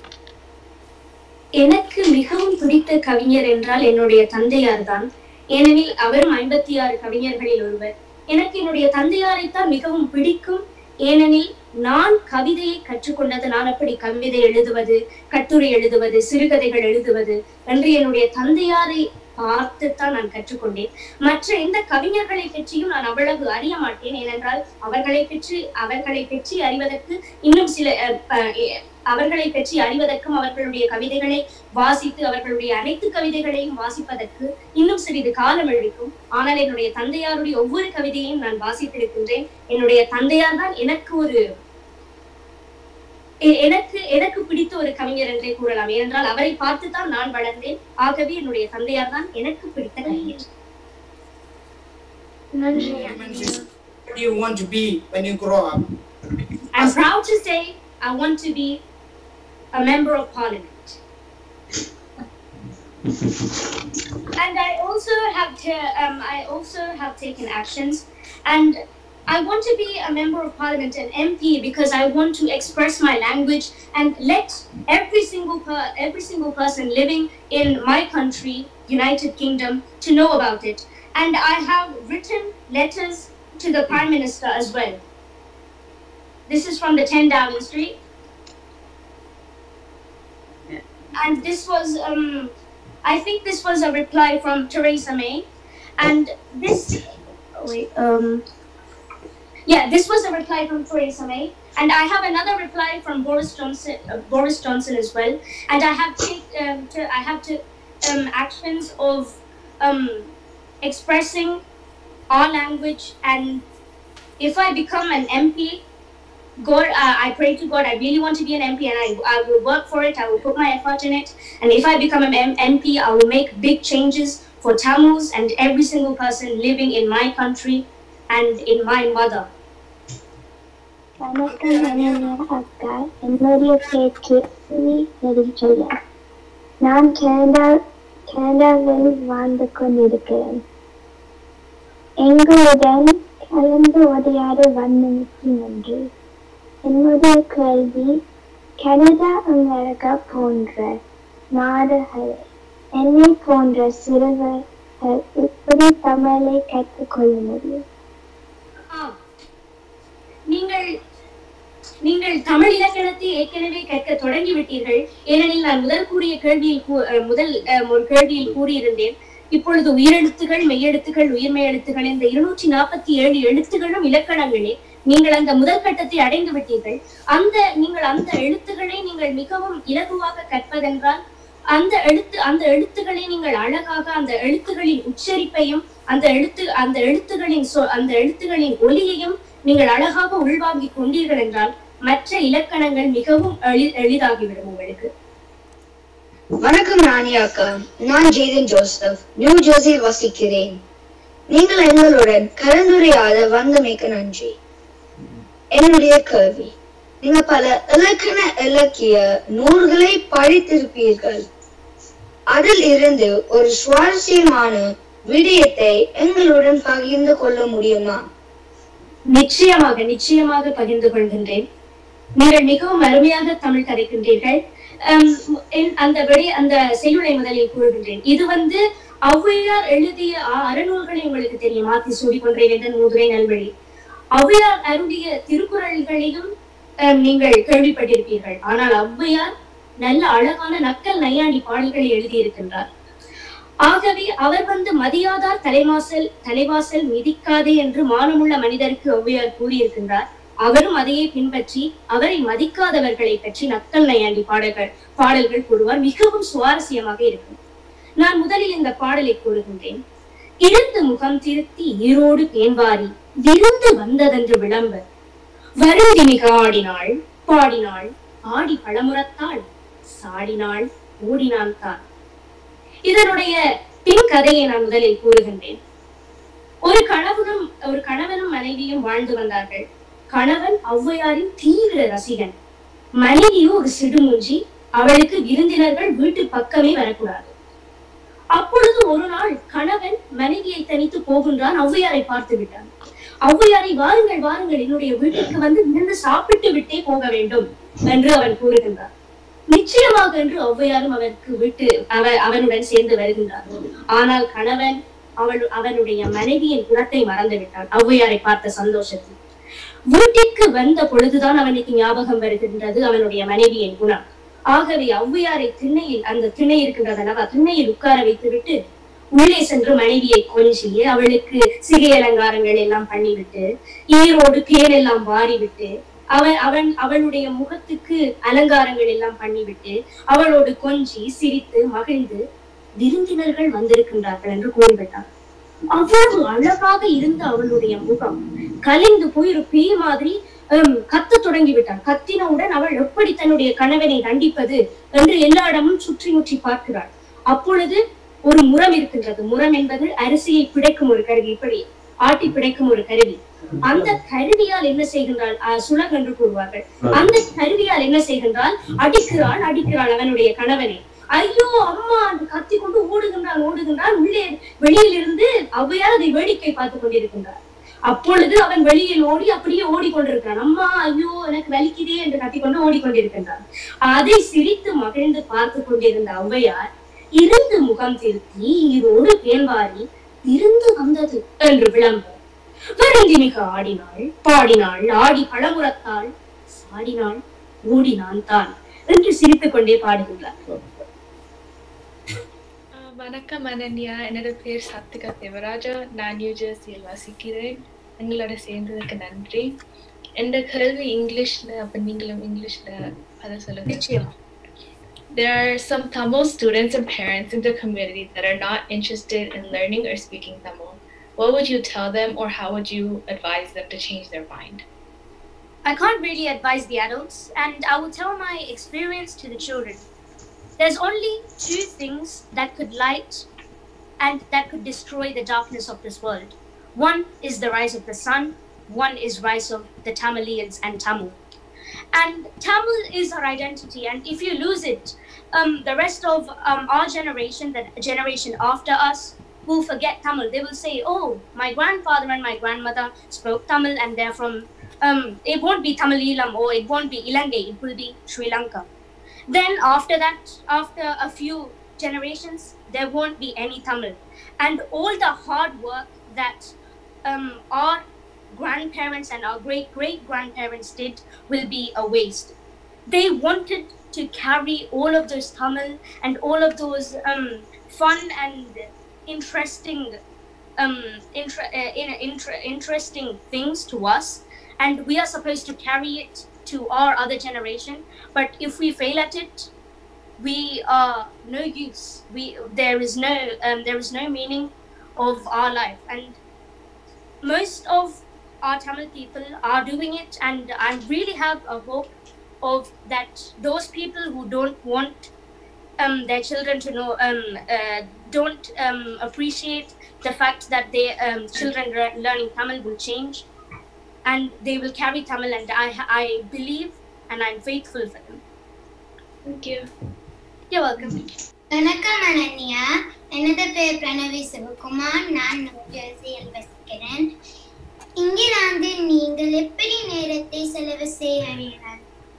எனக்கு மிகவும் பிடித்த கவிஞர் என்றால் என்னுடைய தந்தையார் தான் ஏனெனில் அவரும் ஐம்பத்தி ஆறு கவிஞர்களில் ஒருவர் எனக்கு என்னுடைய தந்தையாரைத்தான் மிகவும் பிடிக்கும் ஏனெனில் நான் கவிதையை கற்றுக்கொண்டது நான் அப்படி கவிதை எழுதுவது கட்டுரை எழுதுவது சிறுகதைகள் எழுதுவது என்று என்னுடைய தந்தையாரை பார்த்துத்தான் நான் கற்றுக்கொண்டேன் மற்ற எந்த கவிஞர்களை பற்றியும் நான் அவ்வளவு அறிய மாட்டேன் ஏனென்றால் அவர்களை பற்றி அவர்களை பற்றி அறிவதற்கு இன்னும் சில அஹ், அஹ், எ- அவர்களை பற்றி அறிவதற்கும் அவர்களுடைய கவிதைகளை வாசித்து அவர்களுடைய அனைத்து கவிதைகளையும் வாசிப்பதற்கு இன்னும் சிறிது காலம் எடுக்கும் ஆனால் என்னுடைய தந்தையாருடைய ஒவ்வொரு கவிதையையும் நான் வாசித்திருக்கின்றேன் என்னுடைய தந்தையார் தான் எனக்கு ஒரு எ- எனக்கு எனக்கு பிடித்த ஒரு கவிஞர் என்றே கூறலாம் ஏனென்றால் அவரை பார்த்துதான் நான் வளர்ந்தேன் ஆகவே என்னுடைய தந்தையார் தான் எனக்கு பிடித்த கவிஞர் நன்றி What do you want to be when you grow up? I'm proud to say I want to be a member of parliament. and I also have to, um, I also have taken actions, and I want to be a member of parliament, an MP, because I want to express my language and let every single per- every single person living in my country, United Kingdom, to know about it. And I have written letters to the Prime Minister as well. This is from the 10 Downing Street. And this was, um, I think this was a reply from Theresa May. And this, oh, wait, um, yeah, this was a reply from Theresa May. And I have another reply from Boris Johnson, uh, Boris Johnson as well. And I have take, um, to, I have to um, actions of um, expressing our language and if I become an MP, God, uh, I pray to God, I really want to be an MP and I, I will work for it, I will put my effort in it. And if I become an M- MP, I will make big changes for Tamils and every single person living in my country and in my mother. வணக்கம் அனன்யா அக்கா என்னுடைய பேர் கேசி நெடுஞ்சொல்ல நான் Canada கனடாவில் வாழ்ந்து கொண்டிருக்கிறேன் எங்களுடன் கலந்து உரையாட வந்தமைக்கு நன்றி என்னுடைய கேள்வி கனடா அமெரிக்கா போன்ற நாடுகள் என்னை போன்ற சிறுவர்கள் எப்படி தமிழை கற்றுக்கொள்ள முடியும் ஆம். நீங்கள் நீங்கள் தமிழ் இலக்கணத்தை ஏற்கனவே கற்க தொடங்கி விட்டீர்கள் ஏனெனில் நான் முதல் கூறிய கேள்வியில் கூ- அஹ், முதல் அஹ், ஒரு கேள்வியில் கூறியிருந்தேன் இப்பொழுது உயிரெழுத்துகள் மெய்யெழுத்துகள் உயிர்மெய் எழுத்துகள் இந்த இருநூற்றி நாற்பத்தி ஏழு எழுத்துகளும் இலக்கணங்களே நீங்கள் அந்த முதல் கட்டத்தை அடைந்து விட்டீர்கள் அந்த நீங்கள் அந்த எழுத்துக்களை நீங்கள் மிகவும் இலகுவாக கற்பதென்றால் அந்த எழுத்து அந்த எழுத்துக்களை நீங்கள் அழகாக அந்த எழுத்துகளின் உச்சரிப்பையும் அந்த எழுத்து அந்த எழுத்துகளின் சொ அந்த எழுத்துகளின் ஒலியையும் நீங்கள் அழகாக உள்வாங்கிக் கொண்டீர்கள் என்றால் மற்ற இலக்கணங்கள் மிகவும் எளி எளிதாகிவிடும் உங்களுக்கு வணக்கம் ராணி அக்கா நான் ஜேதன் ஜோசப் நியூ ஜெர்சியில் வசிக்கிறேன் நீங்கள் எங்களுடன் கலந்துரையாட வந்தமைக்கு நன்றி என்னுடைய கேள்வி நீங்க பல இலக்கண இலக்கிய நூல்களை படித்திருப்பீர்கள் அதில் இருந்து ஒரு சுவாரஸ்யமான விடயத்தை எங்களுடன் பகிர்ந்து கொள்ள முடியுமா நிச்சயமாக நிச்சயமாக பகிர்ந்து கொள்கின்றேன் நீங்கள் மிகவும் அருமையாக தமிழ் கதைக்கின்றீர்கள் அம், என்- அந்த விடை அந்த செய்யுளை முதலில் கூறுகின்றேன் இது வந்து ஔவையார் எழுதிய அ- அறநூல்களை உங்களுக்கு தெரியும் ஆத்தி சூடி கொன்றை வேந்தன் மூதுரை நல்வழி ஔவையார் அருளிய திருக்குறள்களையும் அம், நீங்கள் கேள்விப்பட்டிருப்பீர்கள் ஆனால் ஔவையார் நல்ல அழகான நக்கல் நையாண்டி பாடல்களை எழுதியிருக்கின்றார் ஆகவே அவர் வந்து மதியாதார் தலைவாசல் தலைவாசல் மிதிக்காதே என்று மானமுள்ள மனிதருக்கு ஔவையார் கூறியிருக்கின்றார் அவரும் அதையே பின்பற்றி அவரை மதிக்காதவர்களை பற்றி நக்கல் நையாண்டி பாடல்கள் பாடல்கள் கூறுவார் மிகவும் சுவாரஸ்யமாக இருக்கும் நான் முதலில் இந்த பாடலை கூறுகின்றேன் இருந்து முகம் திருத்தி ஈரோடு பேன்வாரி விருந்து வந்ததென்று விளம்ப வருந்தி மிக ஆடினாள் பாடினாள் ஆடி பழமுறத்தாள் சாடினாள் ஓடினான் தான் இதனுடைய பின் கதையை நான் முதலில் கூறுகின்றேன் ஒரு கணவனும் ஒரு கணவனும் மனைவியும் வாழ்ந்து வந்தார்கள் கணவன் ஔவையாரின் தீவிர ரசிகன் மனைவியோ ஒரு சிடுமூஞ்சி அவளுக்கு விருந்தினர்கள் வீட்டு பக்கமே வரக்கூடாது அப்பொழுது ஒரு நாள் கணவன் மனைவியை தனித்து போகின்றான் ஔவையாரை பார்த்து விட்டான் ஔவையாரை வாருங்கள் வாருங்கள் என்னுடைய வீட்டுக்கு வந்து விருந்து சாப்பிட்டு விட்டே போக வேண்டும் என்று அவன் கூறுகின்றான் நிச்சயமாக என்று ஔவையாரும் அவருக்கு விட்டு அவ அவனுடன் சேர்ந்து வருகின்றார் ஆனால் கணவன் அவள் அவனுடைய மனைவியின் குணத்தை மறந்து விட்டான் ஔவையாரை பார்த்த சந்தோஷத்தில் வீட்டிற்கு வந்த பொழுதுதான் அவனுக்கு ஞாபகம் வருகின்றது அவனுடைய மனைவியின் குணம் ஆகவே ஔவையாரை திண்ணையில் அந்த திண்ணை இருக்கின்றது அல்லவா திண்ணையில் உட்கார வைத்துவிட்டு உள்ளே சென்று மனைவியை கொஞ்சி அவளுக்கு சிகை அலங்காரங்கள் எல்லாம் பண்ணிவிட்டு ஈரோடு தேன் எல்லாம் வாரிவிட்டு அவன் அவன் அவளுடைய முகத்துக்கு அலங்காரங்கள் எல்லாம் பண்ணிவிட்டு அவளோடு கொஞ்சி சிரித்து மகிழ்ந்து விருந்தினர்கள் வந்திருக்கின்றார்கள் என்று கூறிவிட்டான் அவ்வளவு அழகாக இருந்த அவளுடைய முகம் கலைந்து போய் ஒரு பேய் மாதிரி ஹம், கத்த தொடங்கி விட்டான் கத்தினவுடன் அவள் எப்படி தன்னுடைய கணவனை தண்டிப்பது என்று எல்லா இடமும் சுற்றி முற்றி பார்க்கிறாள் அப்பொழுது ஒரு முறம் இருக்கின்றது முறம் என்பது அரிசியை பிடைக்கும் ஒரு கருவி இப்படி ஆட்டி பிடைக்கும் ஒரு கருவி அந்த கருவியால் என்ன செய்கின்றாள் அஹ், சுலக் என்று கூறுவார்கள் அந்த கருவியால் என்ன செய்கின்றாள் அடிக்கிறாள் அடிக்கிறாள் அவனுடைய கணவனை ஐயோ அம்மா என்று கத்தி கொண்டு ஓடுகின்றான் ஓடுகின்றான் உள்ளே வெளியில் இருந்து ஔவையார் அதை வேடிக்கை பார்த்து கொண்டிருக்கின்றார் அப்பொழுது அவன் வெளியில் ஓடி அப்படியே ஓடிக்கொண்டிருக்கிறான் அம்மா ஐயோ எனக்கு வலிக்குதே என்று கத்திக்கொண்டு ஓடிக்கொண்டிருக்கின்றான் அதை சிரித்து மகிழ்ந்து பார்த்து கொண்டிருந்த ஔவையார் இருந்து முகம் திருத்தி ஈரோடு பேன்வாரி இருந்து வந்தது என்று விளம்ப வருந்தி மிக ஆடினாள் பாடினாள் ஆடி பழமுறத்தாள் சாடினாள் ஓடினான் தான் என்று சிரித்துக் கொண்டே பாடுகின்றார் ஆஹ் வணக்கம் அனன்யா என்னோட பேர் சத்திகா தேவராஜா நான் நியூ ஜெர்சியில் வசிக்கிறேன் எங்களோட சேர்ந்ததுக்கு நன்றி எந்த கேள்வி இங்கிலீஷ்ல அப்ப நீங்களும் இங்கிலீஷ்ல அதை சொல்லுங்க நிச்சயம் There are some Tamil students and parents in the community that are not interested in learning or speaking Tamil. What would you tell them or how would you advise them to change their mind? I can't really advise the adults, and I will tell my experience to the children. There's only two things that could light and that could destroy the darkness of this world. One is the rise of the sun, one is rise of the Tamilians and Tamil. And Tamil is our identity, and if you lose it, um, the rest of um, our generation, the generation after us, will forget Tamil. They will say, "Oh, my grandfather and my grandmother spoke Tamil, and they're from." Um, it won't be Tamileelam or it won't be Ilangai. It will be Sri Lanka. Then after that, after a few generations, there won't be any Tamil, and all the hard work that um, our grandparents and our great great grandparents did will be a waste. They wanted to carry all of those Tamil and all of those um, fun and interesting um, inter- uh, in- inter- interesting things to us, and we are supposed to carry it to our other generation. But if we fail at it, we are no use. We there is no um, there is no meaning of our life, and most of our Tamil people are doing it, and I really have a hope of that those people who don't want um, their children to know um, uh, don't um, appreciate the fact that their um, children re- learning Tamil will change and they will carry Tamil and I, I believe and I'm faithful for them. Thank you. You're welcome. வணக்கம் அனன்யா எனது பேர் பிரணவி சிவகுமார் நான் நியூஜெர்சியில் வசிக்கிறேன் இங்கிலாந்து நீங்கள் எப்படி நேரத்தை செலவு செய்கிறீர்கள்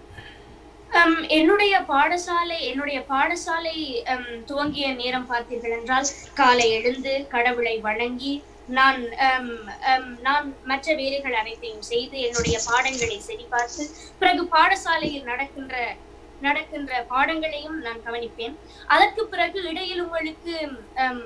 Um, என்னுடைய பாடசாலை என்னுடைய பாடசாலை um, துவங்கிய நேரம் பார்த்தீர்கள் என்றால் காலை எழுந்து கடவுளை வணங்கி நான் um, um, நான் மற்ற வேலைகள் அனைத்தையும் செய்து என்னுடைய பாடங்களை சரிபார்த்து பிறகு பாடசாலையில் நடக்கின்ற நடக்கின்ற பாடங்களையும் நான் கவனிப்பேன் அதற்கு பிறகு இடையில் உங்களுக்கு um,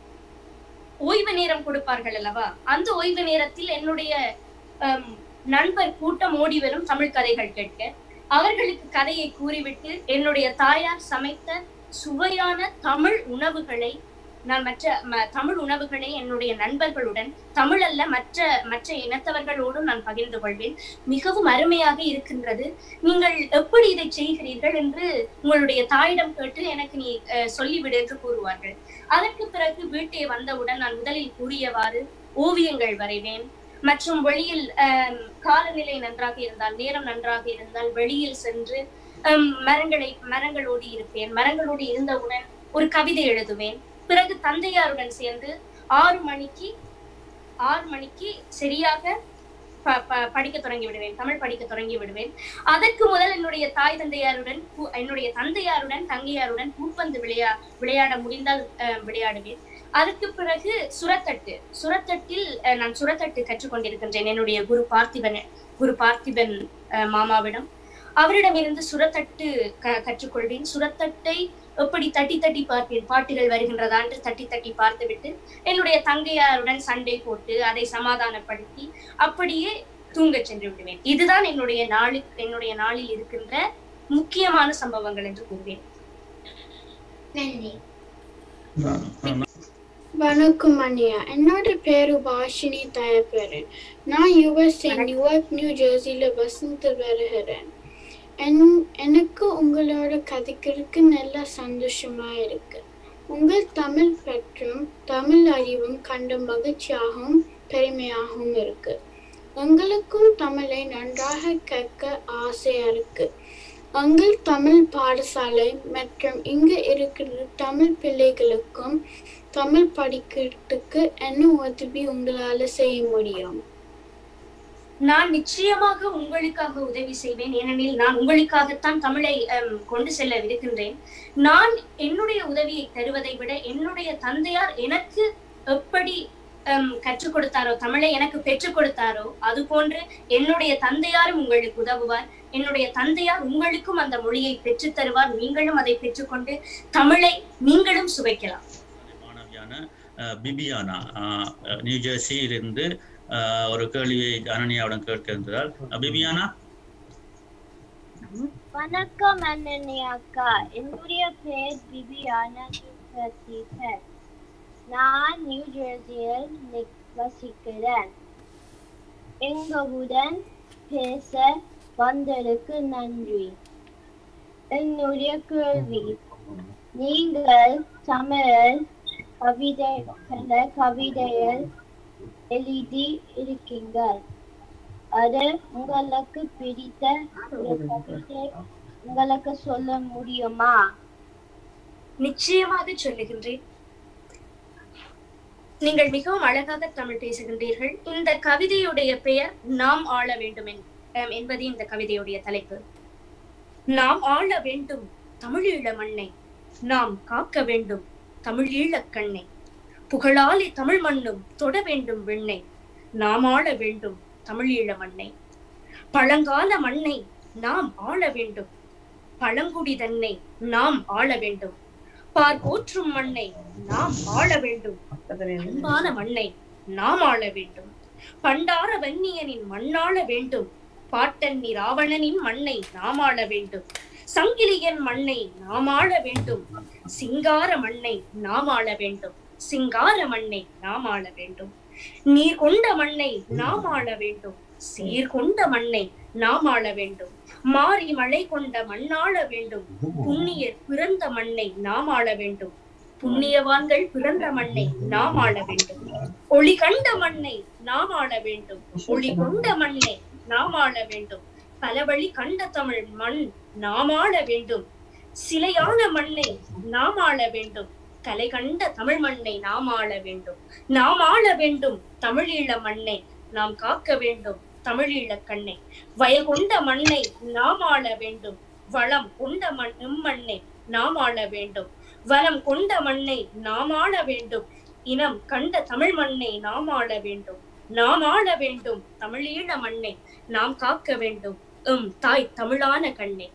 ஓய்வு நேரம் கொடுப்பார்கள் அல்லவா அந்த ஓய்வு நேரத்தில் என்னுடைய um, நண்பர் கூட்டம் ஓடி வரும் தமிழ் கதைகள் கேட்க அவர்களுக்கு கதையை கூறிவிட்டு என்னுடைய தாயார் சமைத்த சுவையான தமிழ் உணவுகளை நான் மற்ற ம- தமிழ் உணவுகளை என்னுடைய நண்பர்களுடன் தமிழ் அல்ல மற்ற மற்ற இனத்தவர்களோடும் நான் பகிர்ந்து கொள்வேன் மிகவும் அருமையாக இருக்கின்றது நீங்கள் எப்படி இதை செய்கிறீர்கள் என்று உங்களுடைய தாயிடம் கேட்டு எனக்கு நீ அஹ், சொல்லிவிடு என்று கூறுவார்கள் அதற்கு பிறகு வீட்டை வந்தவுடன் நான் முதலில் கூறியவாறு ஓவியங்கள் வரைவேன் மற்றும் வெளியில் ஆம், காலநிலை நன்றாக இருந்தால் நேரம் நன்றாக இருந்தால் வெளியில் சென்று ஆம், மரங்களை மரங்களோடு இருப்பேன் மரங்களோடு இருந்தவுடன் ஒரு கவிதை எழுதுவேன் பிறகு தந்தையாருடன் சேர்ந்து ஆறு மணிக்கு ஆறு மணிக்கு சரியாக ப- ப- படிக்க தொடங்கி விடுவேன் தமிழ் படிக்க தொடங்கி விடுவேன் அதற்கு முதல் என்னுடைய தாய் தந்தையாருடன் பூ- என்னுடைய தந்தையாருடன் தங்கையாருடன் பூப்பந்து விளையா விளையாட முடிந்தால் அஹ், விளையாடுவேன் அதற்கு பிறகு சுரத்தட்டு சுரத்தட்டில் அஹ், நான் சுரத்தட்டு கற்றுக்கொண்டிருக்கின்றேன் என்னுடைய குரு பார்த்திபன் குரு பார்த்திபன் அஹ், மாமாவிடம் அவரிடமிருந்து சுரத்தட்டு க கற்றுக்கொள்வேன் சுரத்தட்டை எப்படி தட்டி தட்டி பார்ப்பேன் பாட்டுகள் வருகின்றதா என்று தட்டி தட்டி பார்த்துவிட்டு என்னுடைய தங்கையாருடன் சண்டை போட்டு அதை சமாதானப்படுத்தி அப்படியே தூங்கச் சென்று விடுவேன் இதுதான் என்னுடைய நாளு என்னுடைய நாளில் இருக்கின்ற முக்கியமான சம்பவங்கள் என்று கூறுவேன் நன்றி வணக்கம் அண்ணியா என்னோட பேரு பாஷினி தயப்பெறன் நான் யுஎஸ்ஏ நியூயார்க் நியூ ஜெர்சியில வசந்த வருகிறேன் என் எனக்கு உங்களோட கதைக்கிறதுக்கு நல்ல சந்தோஷமா இருக்கு உங்கள் தமிழ் பற்றும் தமிழ் அறிவும் கண்ட மகிழ்ச்சியாகவும் பெருமையாகவும் இருக்கு உங்களுக்கும் தமிழை நன்றாக கேட்க ஆசையா இருக்கு உங்கள் தமிழ் பாடசாலை மற்றும் இங்க இருக்கிற தமிழ் பிள்ளைகளுக்கும் தமிழ் படிக்கிறதுக்கு என்ன உதவி உங்களால செய்ய முடியும் நான் நிச்சயமாக உங்களுக்காக உதவி செய்வேன் ஏனெனில் நான் உங்களுக்காகத்தான் தமிழை அம், கொண்டு செல்ல இருக்கின்றேன் நான் என்னுடைய உதவியை தருவதை விட என்னுடைய தந்தையார் எனக்கு எப்படி அம், கற்றுக் கொடுத்தாரோ தமிழை எனக்கு பெற்றுக் கொடுத்தாரோ அது போன்று என்னுடைய தந்தையாரும் உங்களுக்கு உதவுவார் என்னுடைய தந்தையார் உங்களுக்கும் அந்த மொழியை பெற்றுத் தருவார் நீங்களும் அதை பெற்றுக்கொண்டு தமிழை நீங்களும் சுவைக்கலாம் மாணவியான அஹ், பிபியானா அஹ், நியூ ஜெர்சியிலிருந்து அஹ், ஒரு கேள்வியை அனன்யாவிடம் கேட்க இருக்கிறார் அஹ், பிபியானா வணக்கம் அண்ணனி அக்கா என்னுடைய பேர் பிபியானா கிருஷ்ணதீபன் நான் நியூ ஜெர்சியில் நி- வசிக்கிறேன் எங்களுடன் பேச வந்ததற்கு நன்றி என்னுடைய கேள்வி நீங்கள் தமிழில் கவிதை பல கவிதைகள் எழுதி இருக்கீங்கள் அது உங்களுக்கு பிடித்த ஒரு கவிதை உங்களுக்கு சொல்ல முடியுமா நிச்சயமாக சொல்லுகின்றேன் நீங்கள் மிகவும் அழகாக தமிழ் பேசுகின்றீர்கள் இந்த கவிதையுடைய பெயர் நாம் ஆள வேண்டும் என்- அம், என்பது இந்த கவிதையுடைய தலைப்பு நாம் ஆள வேண்டும் தமிழீழ மண்ணை நாம் காக்க வேண்டும் தமிழீழக் கண்ணை புகழாலே தமிழ் மண்ணும் தொட வேண்டும் விண்ணை நாம் ஆள வேண்டும் தமிழீழ மண்ணை பழங்கால மண்ணை நாம் ஆள வேண்டும் பழங்குடி தன்னை நாம் ஆள வேண்டும் பார் போற்றும் மண்ணை நாம் ஆள வேண்டும் அன்பான மண்ணை நாம் ஆள வேண்டும் பண்டார வன்னியனின் மண்ணாள வேண்டும் பாட்டன்னி ராவணனின் மண்ணை நாம் ஆள வேண்டும் சங்கிலியன் மண்ணை நாம் ஆள வேண்டும் சிங்கார மண்ணை நாம் ஆள வேண்டும் சிங்கார மண்ணை நாம் ஆள வேண்டும் நீர் கொண்ட மண்ணை நாம் ஆள வேண்டும் சீர் கொண்ட மண்ணை நாம் ஆள வேண்டும் மாறி மழை கொண்ட மண்ணாள வேண்டும் புண்ணியர் பிறந்த மண்ணை நாம் ஆள வேண்டும் புண்ணியவான்கள் பிறந்த மண்ணை நாம் ஆள வேண்டும் ஒளி கண்ட மண்ணை நாம் ஆள வேண்டும் ஒளி கொண்ட மண்ணை நாம் ஆள வேண்டும் பலவழி கண்ட தமிழ் மண் நாம் ஆள வேண்டும் சிலையான மண்ணை நாம் ஆள வேண்டும் கலை கண்ட தமிழ் மண்ணை நாம் ஆள வேண்டும் நாம் ஆள வேண்டும் தமிழீழ மண்ணை நாம் காக்க வேண்டும் தமிழீழ கண்ணை வயல் கொண்ட மண்ணை நாம் ஆள வேண்டும் வளம் கொண்ட மண் இம்மண்ணை நாம் ஆள வேண்டும் வளம் கொண்ட மண்ணை நாம் ஆள வேண்டும் இனம் கண்ட தமிழ் மண்ணை நாம் ஆள வேண்டும் நாம் ஆள வேண்டும் தமிழீழ மண்ணை நாம் காக்க வேண்டும் எம் தாய் தமிழான கண்ணை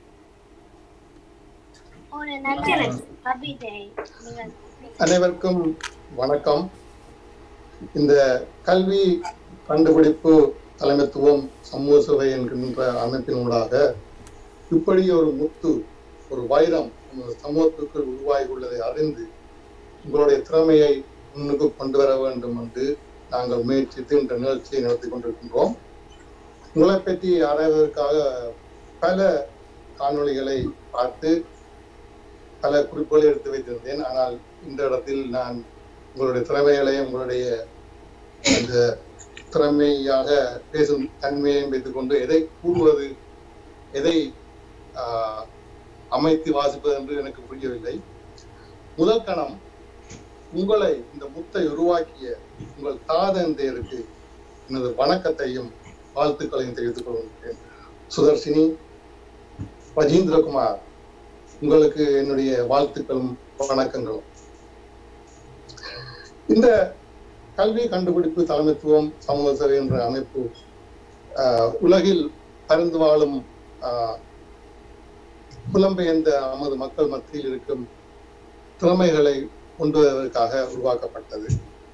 ஒரு நல்ல கவிதை நீங்கள் அனைவருக்கும் வணக்கம் இந்த கல்வி கண்டுபிடிப்பு தலைமைத்துவம் சமூக சேவை என்கின்ற அமைப்பினூடாக இப்படி ஒரு முத்து ஒரு வைரம் நமது சமூகத்துக்குள் உருவாகி உள்ளதை அறிந்து உங்களுடைய திறமையை முன்னுக்கு கொண்டு வர வேண்டும் என்று நாங்கள் முயற்சித்து இந்த நிகழ்ச்சியை நடத்தி கொண்டிருக்கின்றோம் உங்களை பற்றி ஆராய்வதற்காக பல காணொளிகளை பார்த்து பல குறிப்புகளை எடுத்து வைத்திருந்தேன் ஆனால் இந்த இடத்தில் நான் உங்களுடைய திறமைகளை உங்களுடைய அந்த திறமையாக பேசும் தன்மையை வைத்துக் கொண்டு எதை கூறுவது எதை ஆஹ், அமைத்து வாசிப்பது என்று எனக்கு புரியவில்லை முதல் கணம் உங்களை இந்த முத்தை உருவாக்கிய உங்கள் தாதந்தையருக்கு எனது வணக்கத்தையும் வாழ்த்துக்களையும் தெரிவித்துக் கொள்கிறேன் சுதர்ஷினி ரஜீந்திரகுமார் உங்களுக்கு என்னுடைய வாழ்த்துக்களும் வணக்கங்களும் இந்த கல்வி கண்டுபிடிப்பு தலைமைத்துவம் சமூக சேவை என்ற அமைப்பு ஆஹ், உலகில் பறந்து வாழும் ஆஹ், புலம்பெயர்ந்த நமது மக்கள் மத்தியில் இருக்கும் திறமைகளை கொண்டு வருவதற்காக உருவாக்கப்பட்டது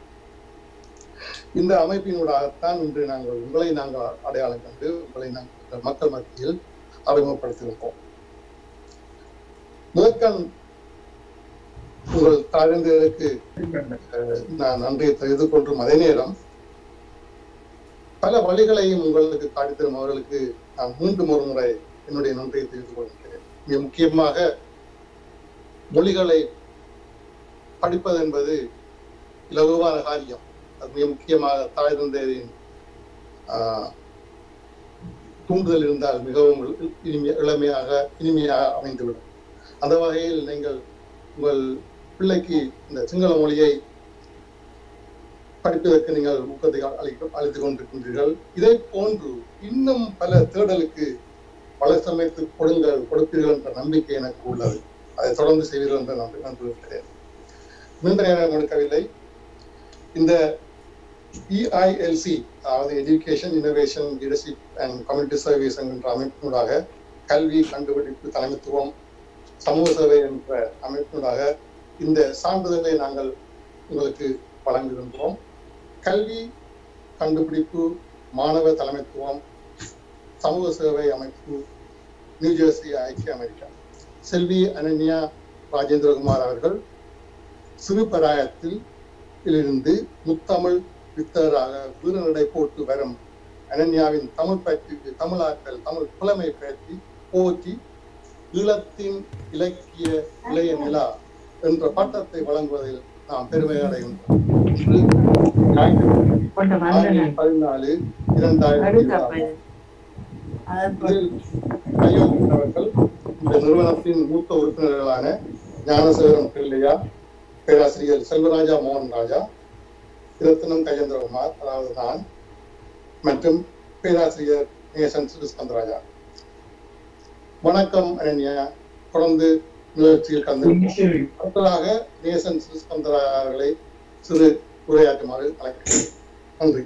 இந்த அமைப்பினூடாகத்தான் இன்று நாங்கள் உங்களை நாங்கள் அடையாளம் கண்டு உங்களை நாங்கள் மக்கள் மத்தியில் அறிமுகப்படுத்தியிருக்கோம் முதற்கண் உங்கள் தாழ்ந்ததற்கு நான் நன்றியை தெரிந்து கொள்ளும் அதே நேரம் பல வழிகளையும் உங்களுக்கு காட்டித்தரும் அவர்களுக்கு நான் மீண்டும் ஒரு முறை என்னுடைய நன்றியை தெரிவித்துக் கொள்கிறேன் மிக முக்கியமாக மொழிகளை படிப்பது என்பது இலகுவான காரியம் அது மிக முக்கியமாக தாய் தந்தையரின் ஆஹ், தூண்டுதல் இருந்தால் மிகவும் இனிமைய இளமையாக இனிமையாக அமைந்துவிடும் அந்த வகையில் நீங்கள் உங்கள் பிள்ளைக்கு இந்த சிங்கள மொழியை படிப்பதற்கு நீங்கள் ஊக்கத்தை அளிக்க அளித்துக் கொண்டிருக்கின்றீர்கள் இதை போன்று இன்னும் பல தேடலுக்கு பல சமயத்து கொடுங்கள் கொடுப்பீர்கள் என்ற நம்பிக்கை எனக்கு உள்ளது அதை தொடர்ந்து செய்வீர்கள் என்று நம்பி நம்புகிறேன் நீண்ட நேரம் எடுக்கவில்லை இந்த இஐஎல்சி அதாவது education innovation leadership and community service என்கின்ற அமைப்பினூடாக கல்வி கண்டுபிடிப்பு தலைமைத்துவம் சமூக சேவை என்ற அமைப்பினூடாக இந்த சான்றிதழை நாங்கள் உங்களுக்கு வழங்குகின்றோம் கல்வி கண்டுபிடிப்பு மாணவ தலைமைத்துவம் சமூக சேவை அமைப்பு நியூஜெர்சி ஐக்கிய அமெரிக்கா செல்வி அனன்யா ராஜேந்திரகுமார் அவர்கள் சிறுபராயத்தில் இருந்து முத்தமிழ் வித்தராக வீரநடை போட்டு வரும் அனன்யாவின் தமிழ் பற்றி தமிழாற்றல் தமிழ் புலமை பற்றி போற்றி ஈழத்தின் இலக்கிய இளைய நிலா என்ற பட்டத்தை வழங்குவதில் நாம் பெருமை அடைகின்றோம் இன்று ஞாயிற்றுக்கிழமை பதினாலு இரண்டாயிரத்தி இருபது இதில் கையொப்பமிட்டவர்கள் இந்த நிறுவனத்தின் மூத்த உறுப்பினர்களான ஞானசேகரன் பிள்ளையா பேராசிரியர் செல்வராஜா மோகன் ராஜா இரத்தினம் கஜேந்திரகுமார் அதாவது நான் மற்றும் பேராசிரியர் நேசன் சுஸ்கந்தராஜா வணக்கம் அனன்யா தொடர்ந்து நிகழ்ச்சியில் கலந்து அடுத்ததாக நேசன் சுஸ்கந்தரா அவர்களை சிறு உரையாற்றுமாறு அழைக்கிறேன் நன்றி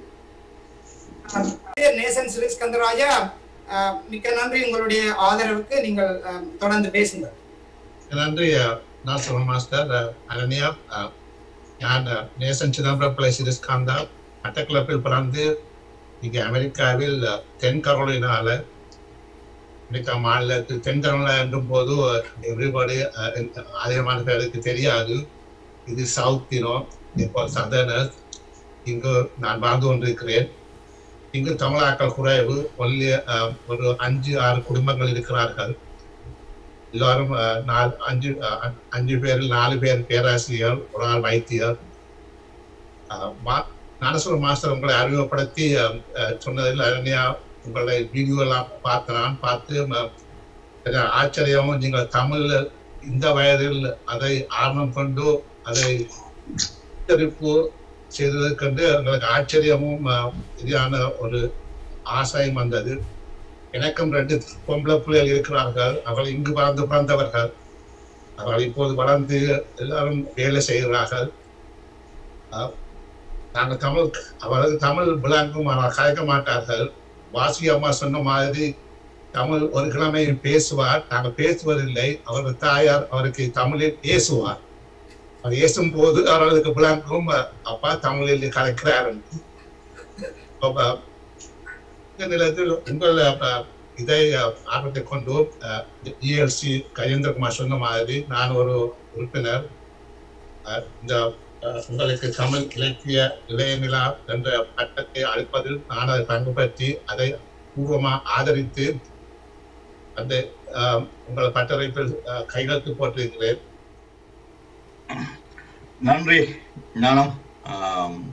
நேசன் சுரேஷ்கந்தராஜா அஹ், மிக்க நன்றி உங்களுடைய ஆதரவுக்கு நீங்கள் அஹ், தொடர்ந்து பேசுங்கள் நன்றி நாசர் மாஸ்டர் அனன்யா அஹ், நான் அஹ், நேசன் சிதம்பரம் பிள்ளை சிறிஸ்காந்தா மட்டக்களப்பில் பிறந்து இங்கே அமெரிக்காவில் அஹ், தென் கரோலினால அமெரிக்கா மாநிலத்தில் தென் கரோலினா என்றும் போது எவ்ரிபடி அதிகமான பேருக்கு தெரியாது இது சவுத்தினோ இப்போ சதர்னஸ் இங்கு நான் வாழ்ந்து கொண்டிருக்கிறேன் இங்கு தமிழாக்கள் குறைவு ஒல்லி அஹ், ஒரு அஞ்சு ஆறு குடும்பங்கள் இருக்கிறார்கள் எல்லாரும் அஹ், நாலு அஞ்சு அஹ், அ- அஞ்சு பேரில் நாலு பேர் பேராசிரியர் ஒரு ஆள் வைத்தியர் அஹ், மா- ஞானசுர மாஸ்டர் உங்களை அறிமுகப்படுத்தி அஹ், அஹ், சொன்னதில் அருமையா உங்களை வீடியோ எல்லாம் பார்த்தேன் பார்த்து ம- கொஞ்சம் ஆச்சரியமும் நீங்கள் தமிழ்ல இந்த வயதில் அதை ஆர்வம் கொண்டு அதை உச்சரிப்பு செய்ததைக் கண்டு எங்களுக்கு ஆச்சரியமும் அஹ், சரியான ஒரு ஆசையும் வந்தது எனக்கும் ரெண்டு பொம்பளை பிள்ளைகள் இருக்கிறார்கள் அவர்கள் இங்கு வளர்ந்து பிறந்தவர்கள் அவர்கள் இப்போது வளர்ந்து எல்லாரும் வேலை செய்கிறார்கள் அஹ், நாங்கள் தமிழ் அவரது தமிழ் விளங்கும் ஆனால் கலைக்க மாட்டார்கள் வாசி அம்மா சொன்ன மாதிரி தமிழ் ஒரு கிழமை பேசுவார் நாங்கள் பேசுவதில்லை அவரது தாயார் அவருக்கு தமிழில் ஏசுவார் அவர் ஏசும் போது அவர்களுக்கு விளங்கும் அஹ், அப்பா தமிழில் கலைக்கிறார் என்று. அப்ப, இந்த நிலத்தில் உங்கள் அஹ், இதை அஹ், ஆர்வத்தை கொண்டு இஎல்சி கஜேந்திரகுமார் சொன்ன மாதிரி நான் ஒரு உறுப்பினர் அஹ், இந்த அஹ், உங்களுக்கு தமிழ் இலக்கிய இளையநிலா என்ற பட்டத்தை அளிப்பதில் நான் அதை பங்கு பற்றி அதை பூர்வமா ஆதரித்து அந்த அஹ், உங்கள் பட்டறைப்பில் அஹ், கையெழுத்து போட்டிருக்கிறேன் நன்றி ஞானம் ஆம்,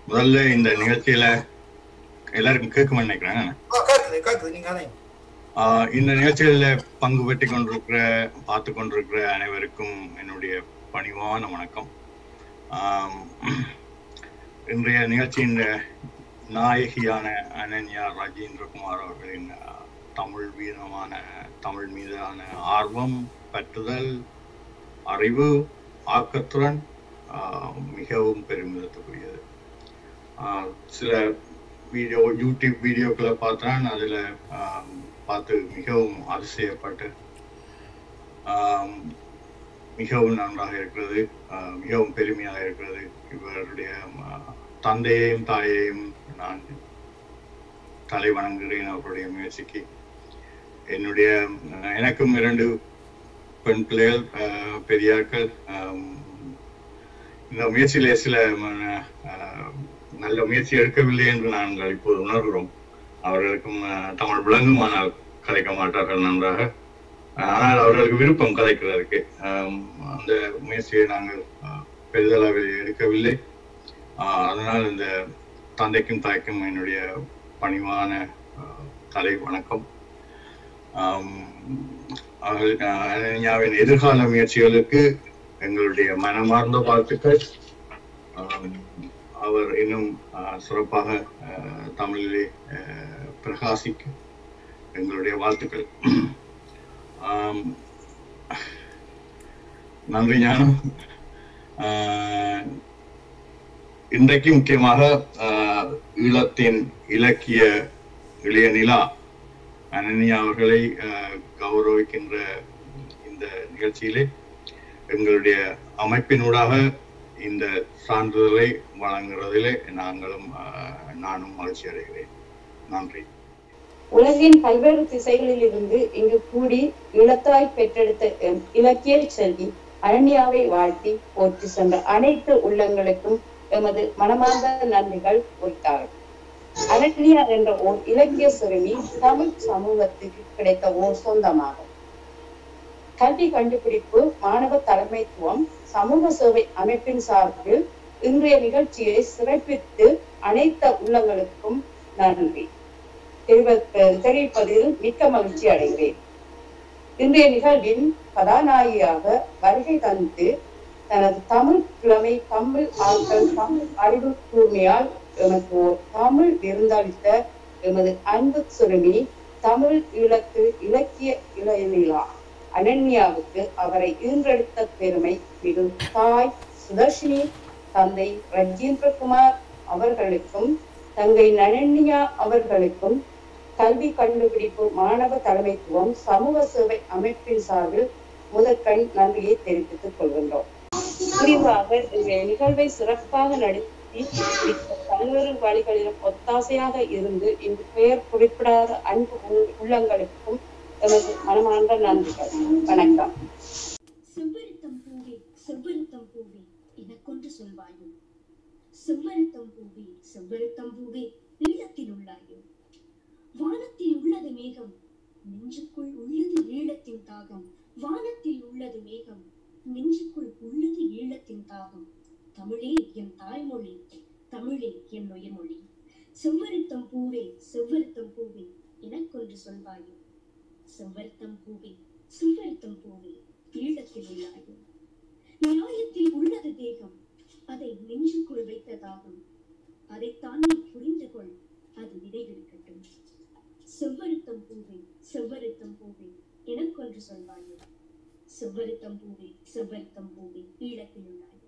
முதல்ல இந்த நிகழ்ச்சியில எல்லாருக்கும் கேட்கும்னு நினைக்கிறேன் ஓ, கேக்குது கேக்குது நீங்க அதை ஆஹ் இந்த நிகழ்ச்சியில பங்கு பெற்று கொண்டிருக்கிற பார்த்து கொண்டிருக்கிற அனைவருக்கும் என்னுடைய பணிவான வணக்கம் ஆம், இன்றைய நிகழ்ச்சியின் நாயகியான அனன்யா ராஜேந்திரகுமார் அவர்களின் ஆஹ், தமிழ் வீதமான தமிழ் மீதான ஆர்வம் பற்றுதல் அறிவு ஆக்கத்துடன் ஆஹ், மிகவும் பெருமிதத்துக்குரியது ஆஹ், சில வீடியோ யூடியூப் வீடியோக்களை பார்த்தேன் அதில் பார்த்து மிகவும் அதிசயப்பட்டு ஆம், மிகவும் நன்றாக இருக்கிறது ஆஹ், மிகவும் பெருமையாக இருக்கிறது இவருடைய ஆஹ், தந்தையையும் தாயையும் நான் தலை வணங்குகிறேன் அவருடைய முயற்சிக்கு என்னுடைய ஆஹ், எனக்கும் இரண்டு பெண் பிள்ளைகள் ஆஹ், பெரியார்கள் ஆம், இந்த முயற்சியிலே சில ம- ஆஹ், நல்ல முயற்சி எடுக்கவில்லை என்று நாங்கள் இப்போது உணர்கிறோம் அவர்களுக்கும் ஆஹ், தமிழ் விளங்கும் ஆனால் கதைக்க மாட்டார்கள் நன்றாக ஆனால் அவர்களுக்கு விருப்பம் கதைக்கிறதுக்கு ஆம், அந்த முயற்சியை நாங்கள் ஆஹ், பெரிதளவில் எடுக்கவில்லை ஆஹ், அதனால் இந்த தந்தைக்கும் தாய்க்கும் என்னுடைய பணிவான ஆஹ், தலை வணக்கம் ஆம், அவர்கள், ஆஹ், அனன்யாவின் எதிர்கால முயற்சிகளுக்கு எங்களுடைய மனமார்ந்த வாழ்த்துக்கள் ஆம், அவர் இன்னும் ஆஹ், சிறப்பாக ஆஹ், தமிழிலே ஆஹ், பிரகாசிக்க எங்களுடைய வாழ்த்துக்கள் ஆம், நன்றி ஞானம் ஆஹ், இன்றைக்கு முக்கியமாக ஆஹ், ஈழத்தின் இலக்கிய இளைய நிலா அனன்யா அவர்களை ஆஹ், கௌரவிக்கின்ற இந்த நிகழ்ச்சியிலே எங்களுடைய அமைப்பினூடாக இந்த சான்றிதழை வழங்குறதிலே நாங்களும் ஆஹ், நானும் மகிழ்ச்சி அடைகிறேன் நன்றி உலகின் பல்வேறு திசைகளில் இருந்து இங்கு கூடி இளத்தாய் பெற்றெடுத்த எம் இலக்கிய செல்வி அனன்யாவை வாழ்த்தி போற்றி சென்ற அனைத்து உள்ளங்களுக்கும் எமது மனமார்ந்த நன்றிகள் உரித்தார்கள் அனன்யா என்ற ஓர் இலக்கிய சிறுமி தமிழ் சமூகத்துக்கு கிடைத்த ஓர் சொந்தமாகும் கல்வி கண்டுபிடிப்பு மாணவ தலைமைத்துவம் சமூக சேவை அமைப்பின் சார்பில் இன்றைய நிகழ்ச்சியை சிறப்பித்து அனைத்து உள்ளங்களுக்கும் நன்றி தெரிவிப்ப- தெரிவிப்பதில் மிக்க மகிழ்ச்சி அடைகிறேன் இன்றைய நிகழ்வின் கதாநாயகியாக வருகை தந்து தனது தமிழ் கிழமை தமிழ் ஆட்கள் தமிழ் அறிவு கூர்மையால் எமக்கு ஓர் தமிழ் விருந்தளித்த எமது அன்பு சிறுமி தமிழ் ஈழத்து இலக்கிய இளையநிலா அனன்யாவுக்கு அவரை ஈன்றெடுத்த பெருமை மிகு தாய் சுதர்ஷினி தந்தை ரஜேந்திரகுமார் அவர்களுக்கும் தங்கை நனன்யா அவர்களுக்கும் கல்வி கண்டுபிடிப்பு மாணவ தலைமைத்துவம் சமூக சேவை அமைப்பின் சார்பில் முதற்கண் நன்றியை தெரிவித்துக் கொள்கின்றோம் முடிவாக இந்த நிகழ்வை சிறப்பாக நடத்தி வைத்த பல்வேறு வழிகளிலும் ஒத்தாசையாக இருந்து இந்த பெயர் குறிப்பிடாத அன்பு உள்- உள்ளங்களுக்கும் எமது மனமார்ந்த நன்றிகள் வணக்கம் செவ்வருத்தம் பூவே செவ்வருத்தம் பூவே எனக்கொன்று சொல்வாயோ செவ்வருத்தம் பூவே செவ்வருத்தம் பூவே ஈழத்தில் உள்ளாயோ வானத்தில் உள்ளது மேகம் நெஞ்சுக்குள் உள்ளது ஈழத்தின் தாகம் வானத்தில் உள்ளது மேகம் நெஞ்சுக்குள் உள்ளது ஈழத்தின் தாகம் தமிழே என் தாய்மொழி தமிழே என் உயர்மொழி செவ்வருத்தம் பூவே செவ்வருத்தம் பூவே எனக்கொன்று சொல்வாயோ செவ்வருத்தம் பூவே செவ்வருத்தம் பூவே ஈழத்தில் உள்ளாயோ நியாயத்தில் உள்ளது தேகம் அதை நெஞ்சுக்குள் வைத்த தாகம் அதைத்தான் நீ புரிந்து கொள் அது விதைவிருக்கட்டும் செவ்வருத்தம் பூவே செவ்வருத்தம் பூவே எனக்கொன்று சொல்வாயோ செவ்வருத்தம் பூவே செவ்வருத்தம் பூவே ஈழத்தில் உள்ளாயோ